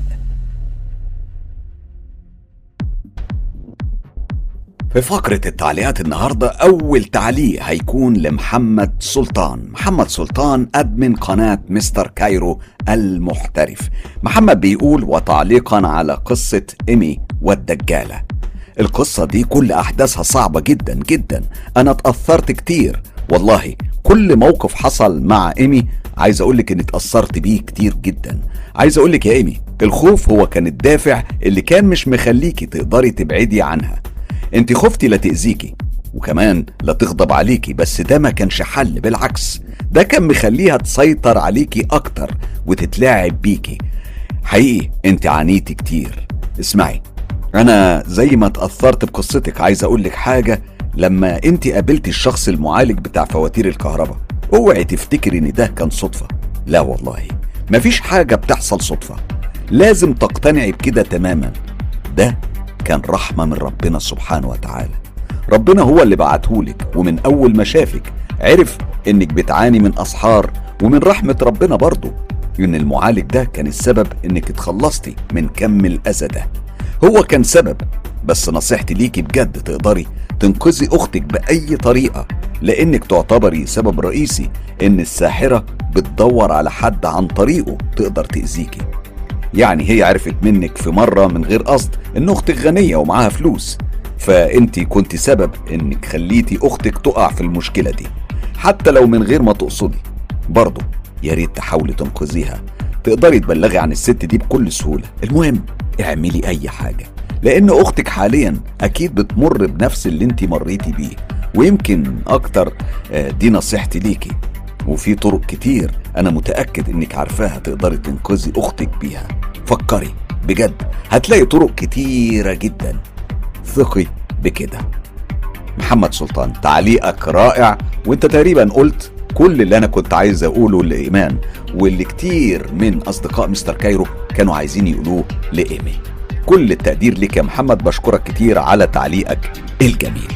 في فقرة التعليقات النهاردة أول تعليق هيكون لمحمد سلطان محمد سلطان أدمن قناة مستر كايرو المحترف محمد بيقول وتعليقا على قصة إيمي والدجالة القصة دي كل أحداثها صعبة جدا جدا أنا اتأثرت كتير والله كل موقف حصل مع إيمي عايز اقولك اني اتأثرت بيه كتير جدا عايز اقولك يا ايمي الخوف هو كان الدافع اللي كان مش مخليكي تقدري تبعدي عنها انت خفتي لا تأذيكي وكمان لا تغضب عليكي بس ده ما كانش حل بالعكس ده كان مخليها تسيطر عليكي اكتر وتتلاعب بيكي حقيقي انت عانيتي كتير اسمعي انا زي ما اتأثرت بقصتك عايز اقولك حاجة لما انت قابلتي الشخص المعالج بتاع فواتير الكهرباء اوعي تفتكري ان ده كان صدفة لا والله مفيش حاجة بتحصل صدفة لازم تقتنعي بكده تماما ده كان رحمة من ربنا سبحانه وتعالى ربنا هو اللي بعتهولك ومن أول ما شافك عرف إنك بتعاني من أسحار ومن رحمة ربنا برضه إن المعالج ده كان السبب إنك اتخلصتي من كم الأذى ده هو كان سبب بس نصيحتي ليكي بجد تقدري تنقذي أختك بأي طريقة لأنك تعتبري سبب رئيسي إن الساحرة بتدور على حد عن طريقه تقدر تأذيكي يعني هي عرفت منك في مرة من غير قصد إن أختك غنية ومعاها فلوس فأنت كنت سبب إنك خليتي أختك تقع في المشكلة دي حتى لو من غير ما تقصدي برضه يا ريت تحاولي تنقذيها تقدري تبلغي عن الست دي بكل سهولة المهم اعملي أي حاجة لأن أختك حاليا أكيد بتمر بنفس اللي أنت مريتي بيه ويمكن اكتر آه، دي نصيحتي ليكي وفي طرق كتير انا متاكد انك عارفاها تقدري تنقذي اختك بيها فكري بجد هتلاقي طرق كتيره جدا ثقي بكده محمد سلطان تعليقك رائع وانت تقريبا قلت كل اللي انا كنت عايز اقوله لايمان واللي كتير من اصدقاء مستر كايرو كانوا عايزين يقولوه لايمي كل التقدير لك يا محمد بشكرك كتير على تعليقك الجميل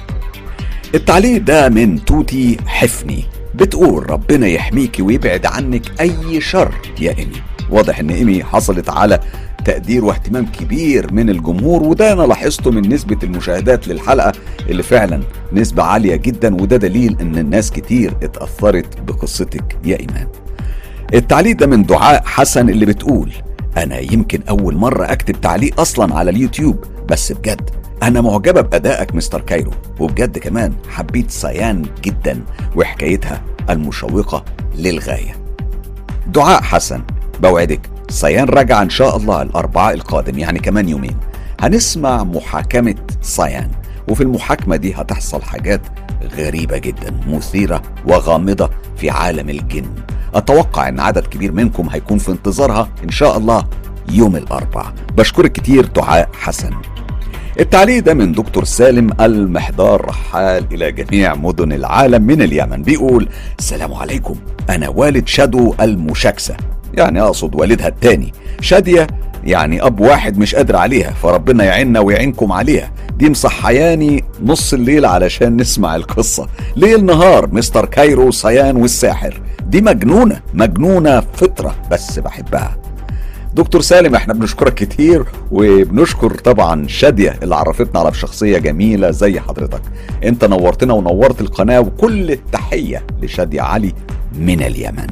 التعليق ده من توتي حفني بتقول ربنا يحميكي ويبعد عنك اي شر يا ايمي واضح ان ايمي حصلت على تقدير واهتمام كبير من الجمهور وده انا لاحظته من نسبة المشاهدات للحلقة اللي فعلا نسبة عالية جدا وده دليل ان الناس كتير اتأثرت بقصتك يا ايمان التعليق ده من دعاء حسن اللي بتقول انا يمكن اول مرة اكتب تعليق اصلا على اليوتيوب بس بجد انا معجبة بادائك مستر كايرو وبجد كمان حبيت سيان جدا وحكايتها المشوقة للغاية دعاء حسن بوعدك سيان راجع ان شاء الله الاربعاء القادم يعني كمان يومين هنسمع محاكمة سيان وفي المحاكمة دي هتحصل حاجات غريبة جدا مثيرة وغامضة في عالم الجن أتوقع أن عدد كبير منكم هيكون في انتظارها إن شاء الله يوم الأربعاء بشكرك كتير دعاء حسن التعليق ده من دكتور سالم المحضار رحال إلى جميع مدن العالم من اليمن بيقول السلام عليكم أنا والد شادو المشاكسة يعني أقصد والدها التاني شادية يعني أب واحد مش قادر عليها فربنا يعيننا ويعينكم عليها دي مصحياني نص الليل علشان نسمع القصة ليل نهار مستر كايرو صيان والساحر دي مجنونة مجنونة فطرة بس بحبها دكتور سالم احنا بنشكرك كتير وبنشكر طبعا شادية اللي عرفتنا على شخصية جميلة زي حضرتك انت نورتنا ونورت القناة وكل التحية لشادية علي من اليمن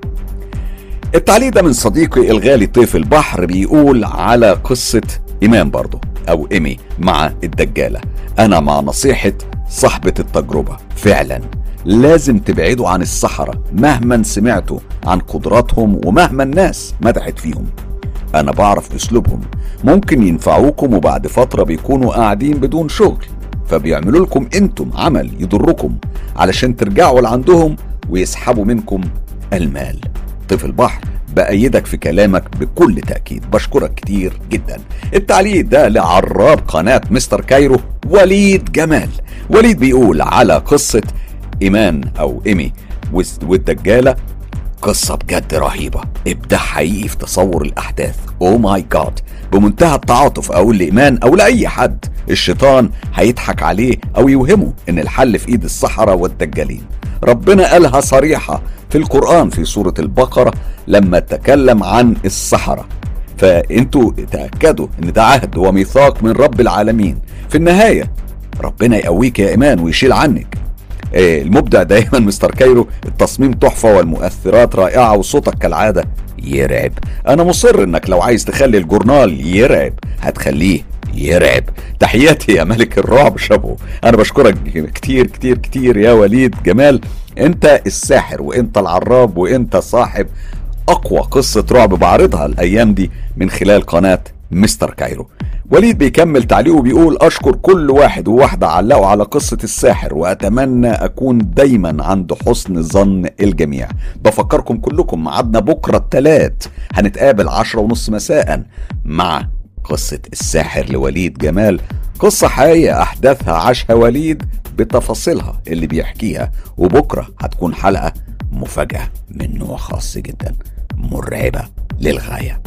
التعليق ده من صديقي الغالي طيف البحر بيقول على قصة إمام برضه أو إيمي مع الدجالة أنا مع نصيحة صاحبة التجربة فعلا لازم تبعدوا عن السحرة مهما سمعتوا عن قدراتهم ومهما الناس مدحت فيهم أنا بعرف أسلوبهم ممكن ينفعوكم وبعد فترة بيكونوا قاعدين بدون شغل فبيعملوا لكم انتم عمل يضركم علشان ترجعوا لعندهم ويسحبوا منكم المال طيف البحر بأيدك في كلامك بكل تأكيد بشكرك كتير جدا التعليق ده لعراب قناة مستر كايرو وليد جمال وليد بيقول على قصة إيمان أو إيمي والدجالة قصة بجد رهيبة إبداع حقيقي في تصور الأحداث أو ماي جاد بمنتهى التعاطف أقول لإيمان أو لأي حد الشيطان هيضحك عليه أو يوهمه إن الحل في إيد السحرة والدجالين ربنا قالها صريحة في القرآن في سورة البقرة لما تكلم عن السحرة فانتوا تأكدوا ان ده عهد وميثاق من رب العالمين في النهاية ربنا يقويك يا إيمان ويشيل عنك المبدع دايما مستر كايرو التصميم تحفة والمؤثرات رائعة وصوتك كالعادة يرعب انا مصر انك لو عايز تخلي الجورنال يرعب هتخليه يرعب تحياتي يا ملك الرعب شابو انا بشكرك كتير كتير كتير يا وليد جمال انت الساحر وانت العراب وانت صاحب اقوى قصة رعب بعرضها الايام دي من خلال قناة مستر كايرو وليد بيكمل تعليقه بيقول اشكر كل واحد وواحدة علقوا على قصة الساحر واتمنى اكون دايما عند حسن ظن الجميع بفكركم كلكم ميعادنا بكرة التلات هنتقابل عشرة ونص مساء مع قصة الساحر لوليد جمال قصة حقيقية أحداثها عاشها وليد بتفاصيلها اللي بيحكيها وبكرة هتكون حلقة مفاجأة من نوع خاص جدا مرعبة للغاية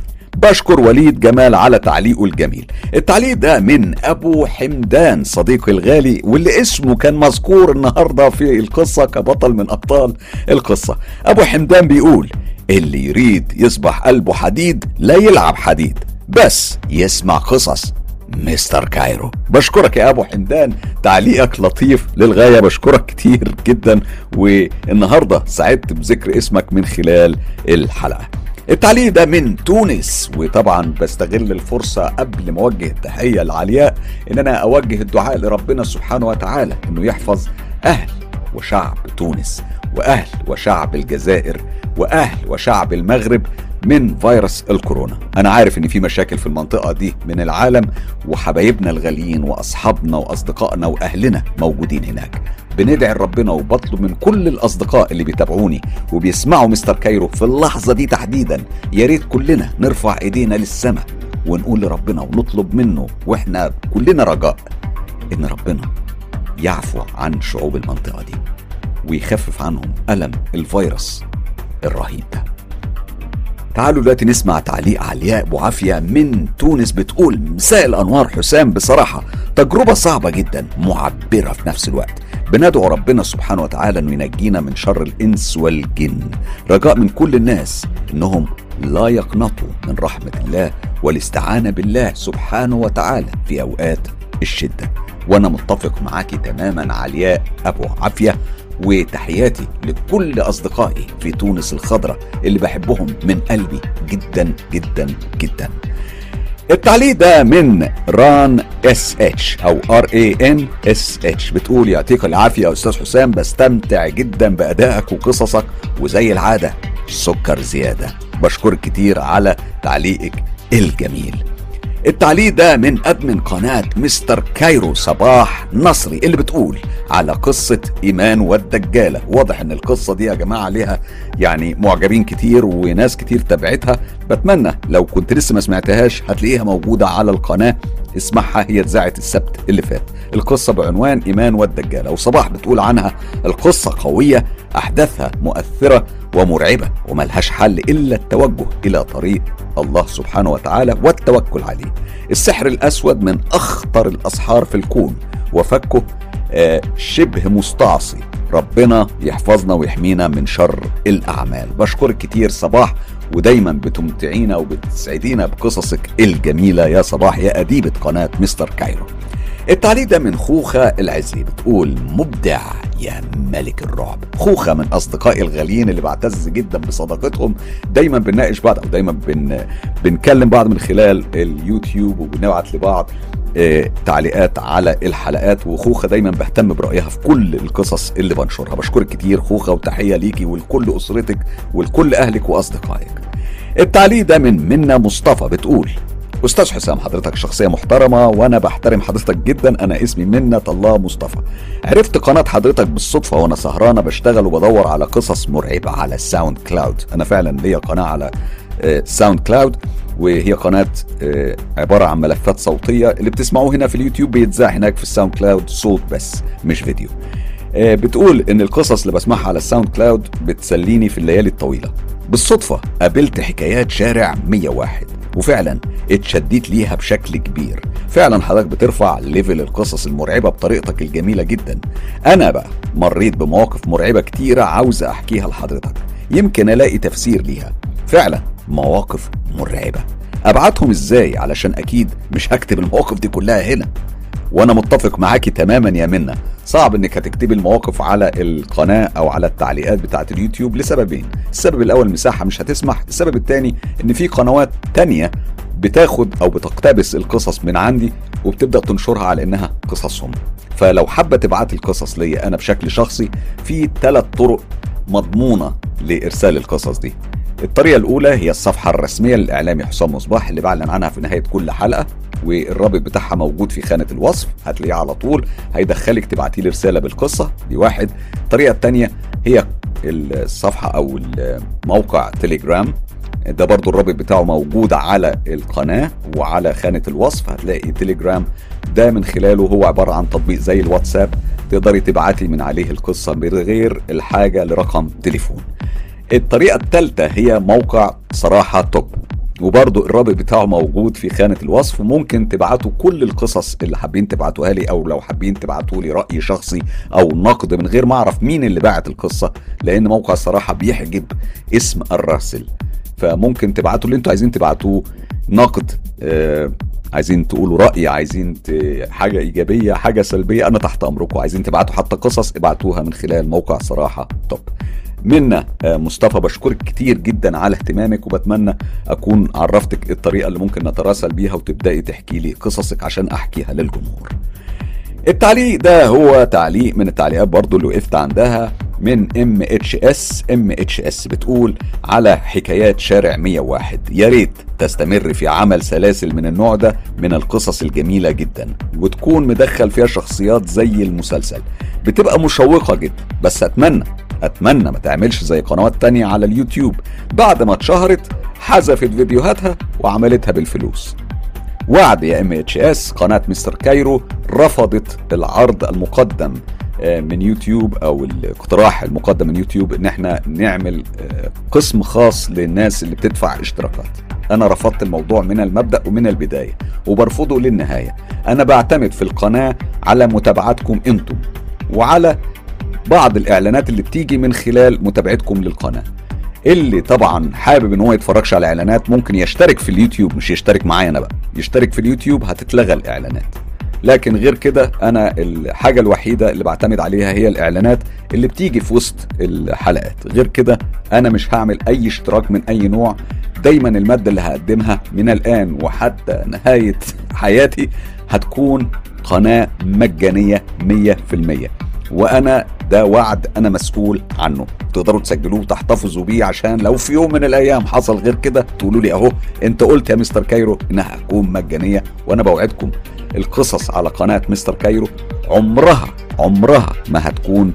بشكر وليد جمال على تعليقه الجميل التعليق ده من ابو حمدان صديقي الغالي واللي اسمه كان مذكور النهاردة في القصة كبطل من ابطال القصة ابو حمدان بيقول اللي يريد يصبح قلبه حديد لا يلعب حديد بس يسمع قصص مستر كايرو بشكرك يا ابو حمدان تعليقك لطيف للغايه بشكرك كتير جدا والنهارده سعدت بذكر اسمك من خلال الحلقه التعليق ده من تونس وطبعا بستغل الفرصة قبل ما اوجه التحية لعلياء ان انا اوجه الدعاء لربنا سبحانه وتعالى انه يحفظ اهل وشعب تونس واهل وشعب الجزائر واهل وشعب المغرب من فيروس الكورونا انا عارف ان في مشاكل في المنطقه دي من العالم وحبايبنا الغاليين واصحابنا واصدقائنا واهلنا موجودين هناك بندعي لربنا وبطلب من كل الاصدقاء اللي بيتابعوني وبيسمعوا مستر كايرو في اللحظه دي تحديدا يا ريت كلنا نرفع ايدينا للسماء ونقول لربنا ونطلب منه واحنا كلنا رجاء ان ربنا يعفو عن شعوب المنطقه دي ويخفف عنهم الم الفيروس الرهيب ده تعالوا دلوقتي نسمع تعليق علياء ابو عافيه من تونس بتقول مساء الانوار حسام بصراحه تجربه صعبه جدا معبره في نفس الوقت بندعو ربنا سبحانه وتعالى انه ينجينا من شر الانس والجن رجاء من كل الناس انهم لا يقنطوا من رحمه الله والاستعانه بالله سبحانه وتعالى في اوقات الشده وانا متفق معاكي تماما علياء ابو عافيه وتحياتي لكل اصدقائي في تونس الخضراء اللي بحبهم من قلبي جدا جدا جدا التعليق ده من ران اس اتش او ار اي ان اس اتش بتقول يعطيك العافيه يا استاذ حسام بستمتع جدا بادائك وقصصك وزي العاده سكر زياده بشكرك كتير على تعليقك الجميل التعليق ده من ادمن قناه مستر كايرو صباح نصري اللي بتقول على قصه ايمان والدجاله واضح ان القصه دي يا جماعه ليها يعني معجبين كتير وناس كتير تابعتها بتمنى لو كنت لسه ما سمعتهاش هتلاقيها موجوده على القناه اسمعها هي اتذاعت السبت اللي فات القصه بعنوان ايمان والدجاله وصباح بتقول عنها القصه قويه احداثها مؤثره ومرعبه وملهاش حل الا التوجه الى طريق الله سبحانه وتعالى والتوكل عليه السحر الاسود من اخطر الاسحار في الكون وفكه آه، شبه مستعصي ربنا يحفظنا ويحمينا من شر الاعمال بشكرك كتير صباح ودايما بتمتعينا وبتسعدينا بقصصك الجميله يا صباح يا اديبه قناه مستر كايرو التعليق ده من خوخة العزي بتقول مبدع يا ملك الرعب خوخة من أصدقائي الغاليين اللي بعتز جدا بصداقتهم دايما بنناقش بعض أو دايما بن... بنكلم بعض من خلال اليوتيوب وبنبعت لبعض آه، تعليقات على الحلقات وخوخة دايما بهتم برأيها في كل القصص اللي بنشرها بشكرك كتير خوخة وتحية ليكي ولكل أسرتك ولكل أهلك وأصدقائك التعليق ده من منا مصطفى بتقول استاذ حسام حضرتك شخصيه محترمه وانا بحترم حضرتك جدا انا اسمي منة الله مصطفى عرفت قناه حضرتك بالصدفه وانا سهرانه بشتغل وبدور على قصص مرعبه على الساوند كلاود انا فعلا ليا قناه على آه، ساوند كلاود وهي قناة آه، عبارة عن ملفات صوتية اللي بتسمعوه هنا في اليوتيوب بيتذاع هناك في الساوند كلاود صوت بس مش فيديو آه، بتقول ان القصص اللي بسمعها على الساوند كلاود بتسليني في الليالي الطويلة بالصدفة قابلت حكايات شارع 101 وفعلا اتشديت ليها بشكل كبير فعلا حضرتك بترفع ليفل القصص المرعبة بطريقتك الجميلة جدا انا بقى مريت بمواقف مرعبة كتيرة عاوز احكيها لحضرتك يمكن الاقي تفسير ليها فعلا مواقف مرعبة ابعتهم ازاي علشان اكيد مش هكتب المواقف دي كلها هنا وانا متفق معاكي تماما يا منى صعب انك هتكتبي المواقف على القناه او على التعليقات بتاعه اليوتيوب لسببين السبب الاول مساحه مش هتسمح السبب الثاني ان في قنوات تانية بتاخد او بتقتبس القصص من عندي وبتبدا تنشرها على انها قصصهم فلو حابه تبعت القصص ليا انا بشكل شخصي في ثلاث طرق مضمونه لارسال القصص دي الطريقة الأولى هي الصفحة الرسمية للإعلامي حسام مصباح اللي بعلن عنها في نهاية كل حلقة والرابط بتاعها موجود في خانة الوصف هتلاقيه على طول هيدخلك تبعتي لي رسالة بالقصة دي واحد الطريقة الثانية هي الصفحة أو موقع تليجرام ده برضو الرابط بتاعه موجود على القناة وعلى خانة الوصف هتلاقي تليجرام ده من خلاله هو عبارة عن تطبيق زي الواتساب تقدري تبعتي من عليه القصة من غير الحاجة لرقم تليفون الطريقة الثالثة هي موقع صراحة توب وبرضو الرابط بتاعه موجود في خانة الوصف ممكن تبعتوا كل القصص اللي حابين تبعتوها لي او لو حابين تبعتوا لي رأي شخصي او نقد من غير ما اعرف مين اللي بعت القصة لان موقع الصراحة بيحجب اسم الراسل فممكن تبعتوا اللي انتوا عايزين تبعتوه نقد آه عايزين تقولوا رأي عايزين ت... حاجة إيجابية حاجة سلبية أنا تحت أمركم عايزين تبعتوا حتى قصص ابعتوها من خلال موقع صراحة توب منا آه، مصطفى بشكرك كتير جدا على اهتمامك وبتمنى اكون عرفتك الطريقه اللي ممكن نتراسل بيها وتبداي تحكي لي قصصك عشان احكيها للجمهور التعليق ده هو تعليق من التعليقات برضو اللي وقفت عندها من ام اتش اس ام اتش اس بتقول على حكايات شارع 101 يا ريت تستمر في عمل سلاسل من النوع ده من القصص الجميله جدا وتكون مدخل فيها شخصيات زي المسلسل بتبقى مشوقه جدا بس اتمنى اتمنى ما تعملش زي قنوات تانية على اليوتيوب بعد ما اتشهرت حذفت فيديوهاتها وعملتها بالفلوس وعد يا ام اتش اس قناه مستر كايرو رفضت العرض المقدم آه، من يوتيوب او الاقتراح المقدم من يوتيوب ان احنا نعمل آه، قسم خاص للناس اللي بتدفع اشتراكات انا رفضت الموضوع من المبدا ومن البدايه وبرفضه للنهايه انا بعتمد في القناه على متابعتكم انتم وعلى بعض الاعلانات اللي بتيجي من خلال متابعتكم للقناه اللي طبعا حابب ان هو يتفرجش على اعلانات ممكن يشترك في اليوتيوب مش يشترك معايا انا بقى يشترك في اليوتيوب هتتلغى الاعلانات لكن غير كده انا الحاجه الوحيده اللي بعتمد عليها هي الاعلانات اللي بتيجي في وسط الحلقات غير كده انا مش هعمل اي اشتراك من اي نوع دايما الماده اللي هقدمها من الان وحتى نهايه حياتي هتكون قناه مجانيه 100% وانا ده وعد انا مسؤول عنه تقدروا تسجلوه وتحتفظوا بيه عشان لو في يوم من الايام حصل غير كده تقولوا لي اهو انت قلت يا مستر كايرو انها هتكون مجانيه وانا بوعدكم القصص على قناه مستر كايرو عمرها عمرها ما هتكون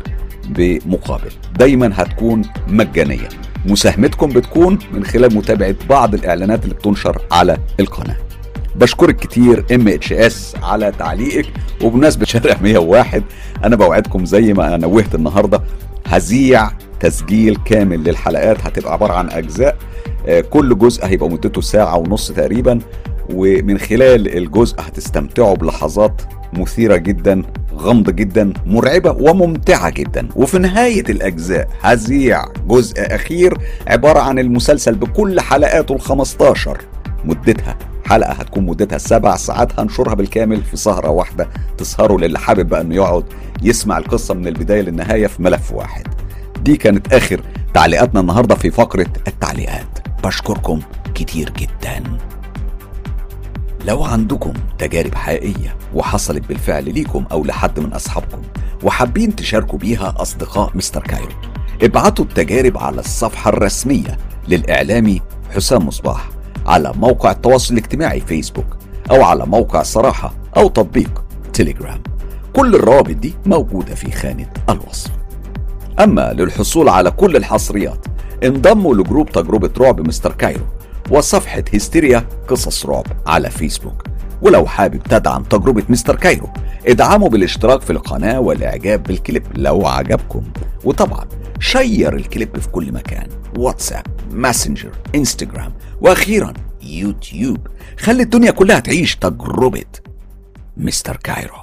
بمقابل دايما هتكون مجانيه مساهمتكم بتكون من خلال متابعه بعض الاعلانات اللي بتنشر على القناه بشكرك كتير ام اتش اس على تعليقك وبمناسبه شارع 101 انا بوعدكم زي ما انا نوهت النهارده هذيع تسجيل كامل للحلقات هتبقى عباره عن اجزاء آه، كل جزء هيبقى مدته ساعه ونص تقريبا ومن خلال الجزء هتستمتعوا بلحظات مثيرة جدا غامضة جدا مرعبة وممتعة جدا وفي نهاية الأجزاء هذيع جزء أخير عبارة عن المسلسل بكل حلقاته ال 15 مدتها حلقة هتكون مدتها سبع ساعات هنشرها بالكامل في سهرة واحدة تسهروا للي حابب بقى انه يقعد يسمع القصة من البداية للنهاية في ملف واحد دي كانت آخر تعليقاتنا النهاردة في فقرة التعليقات بشكركم كتير جدا لو عندكم تجارب حقيقية وحصلت بالفعل ليكم أو لحد من أصحابكم وحابين تشاركوا بيها أصدقاء مستر كايرو ابعتوا التجارب على الصفحة الرسمية للإعلامي حسام مصباح على موقع التواصل الاجتماعي فيسبوك أو على موقع صراحة أو تطبيق تليجرام كل الروابط دي موجودة في خانة الوصف أما للحصول على كل الحصريات انضموا لجروب تجربة رعب مستر كايرو وصفحة هستيريا قصص رعب على فيسبوك ولو حابب تدعم تجربة مستر كايرو ادعموا بالاشتراك في القناة والاعجاب بالكليب لو عجبكم وطبعا شير الكليب في كل مكان واتساب ماسنجر انستجرام واخيرا يوتيوب خلي الدنيا كلها تعيش تجربة مستر كايرو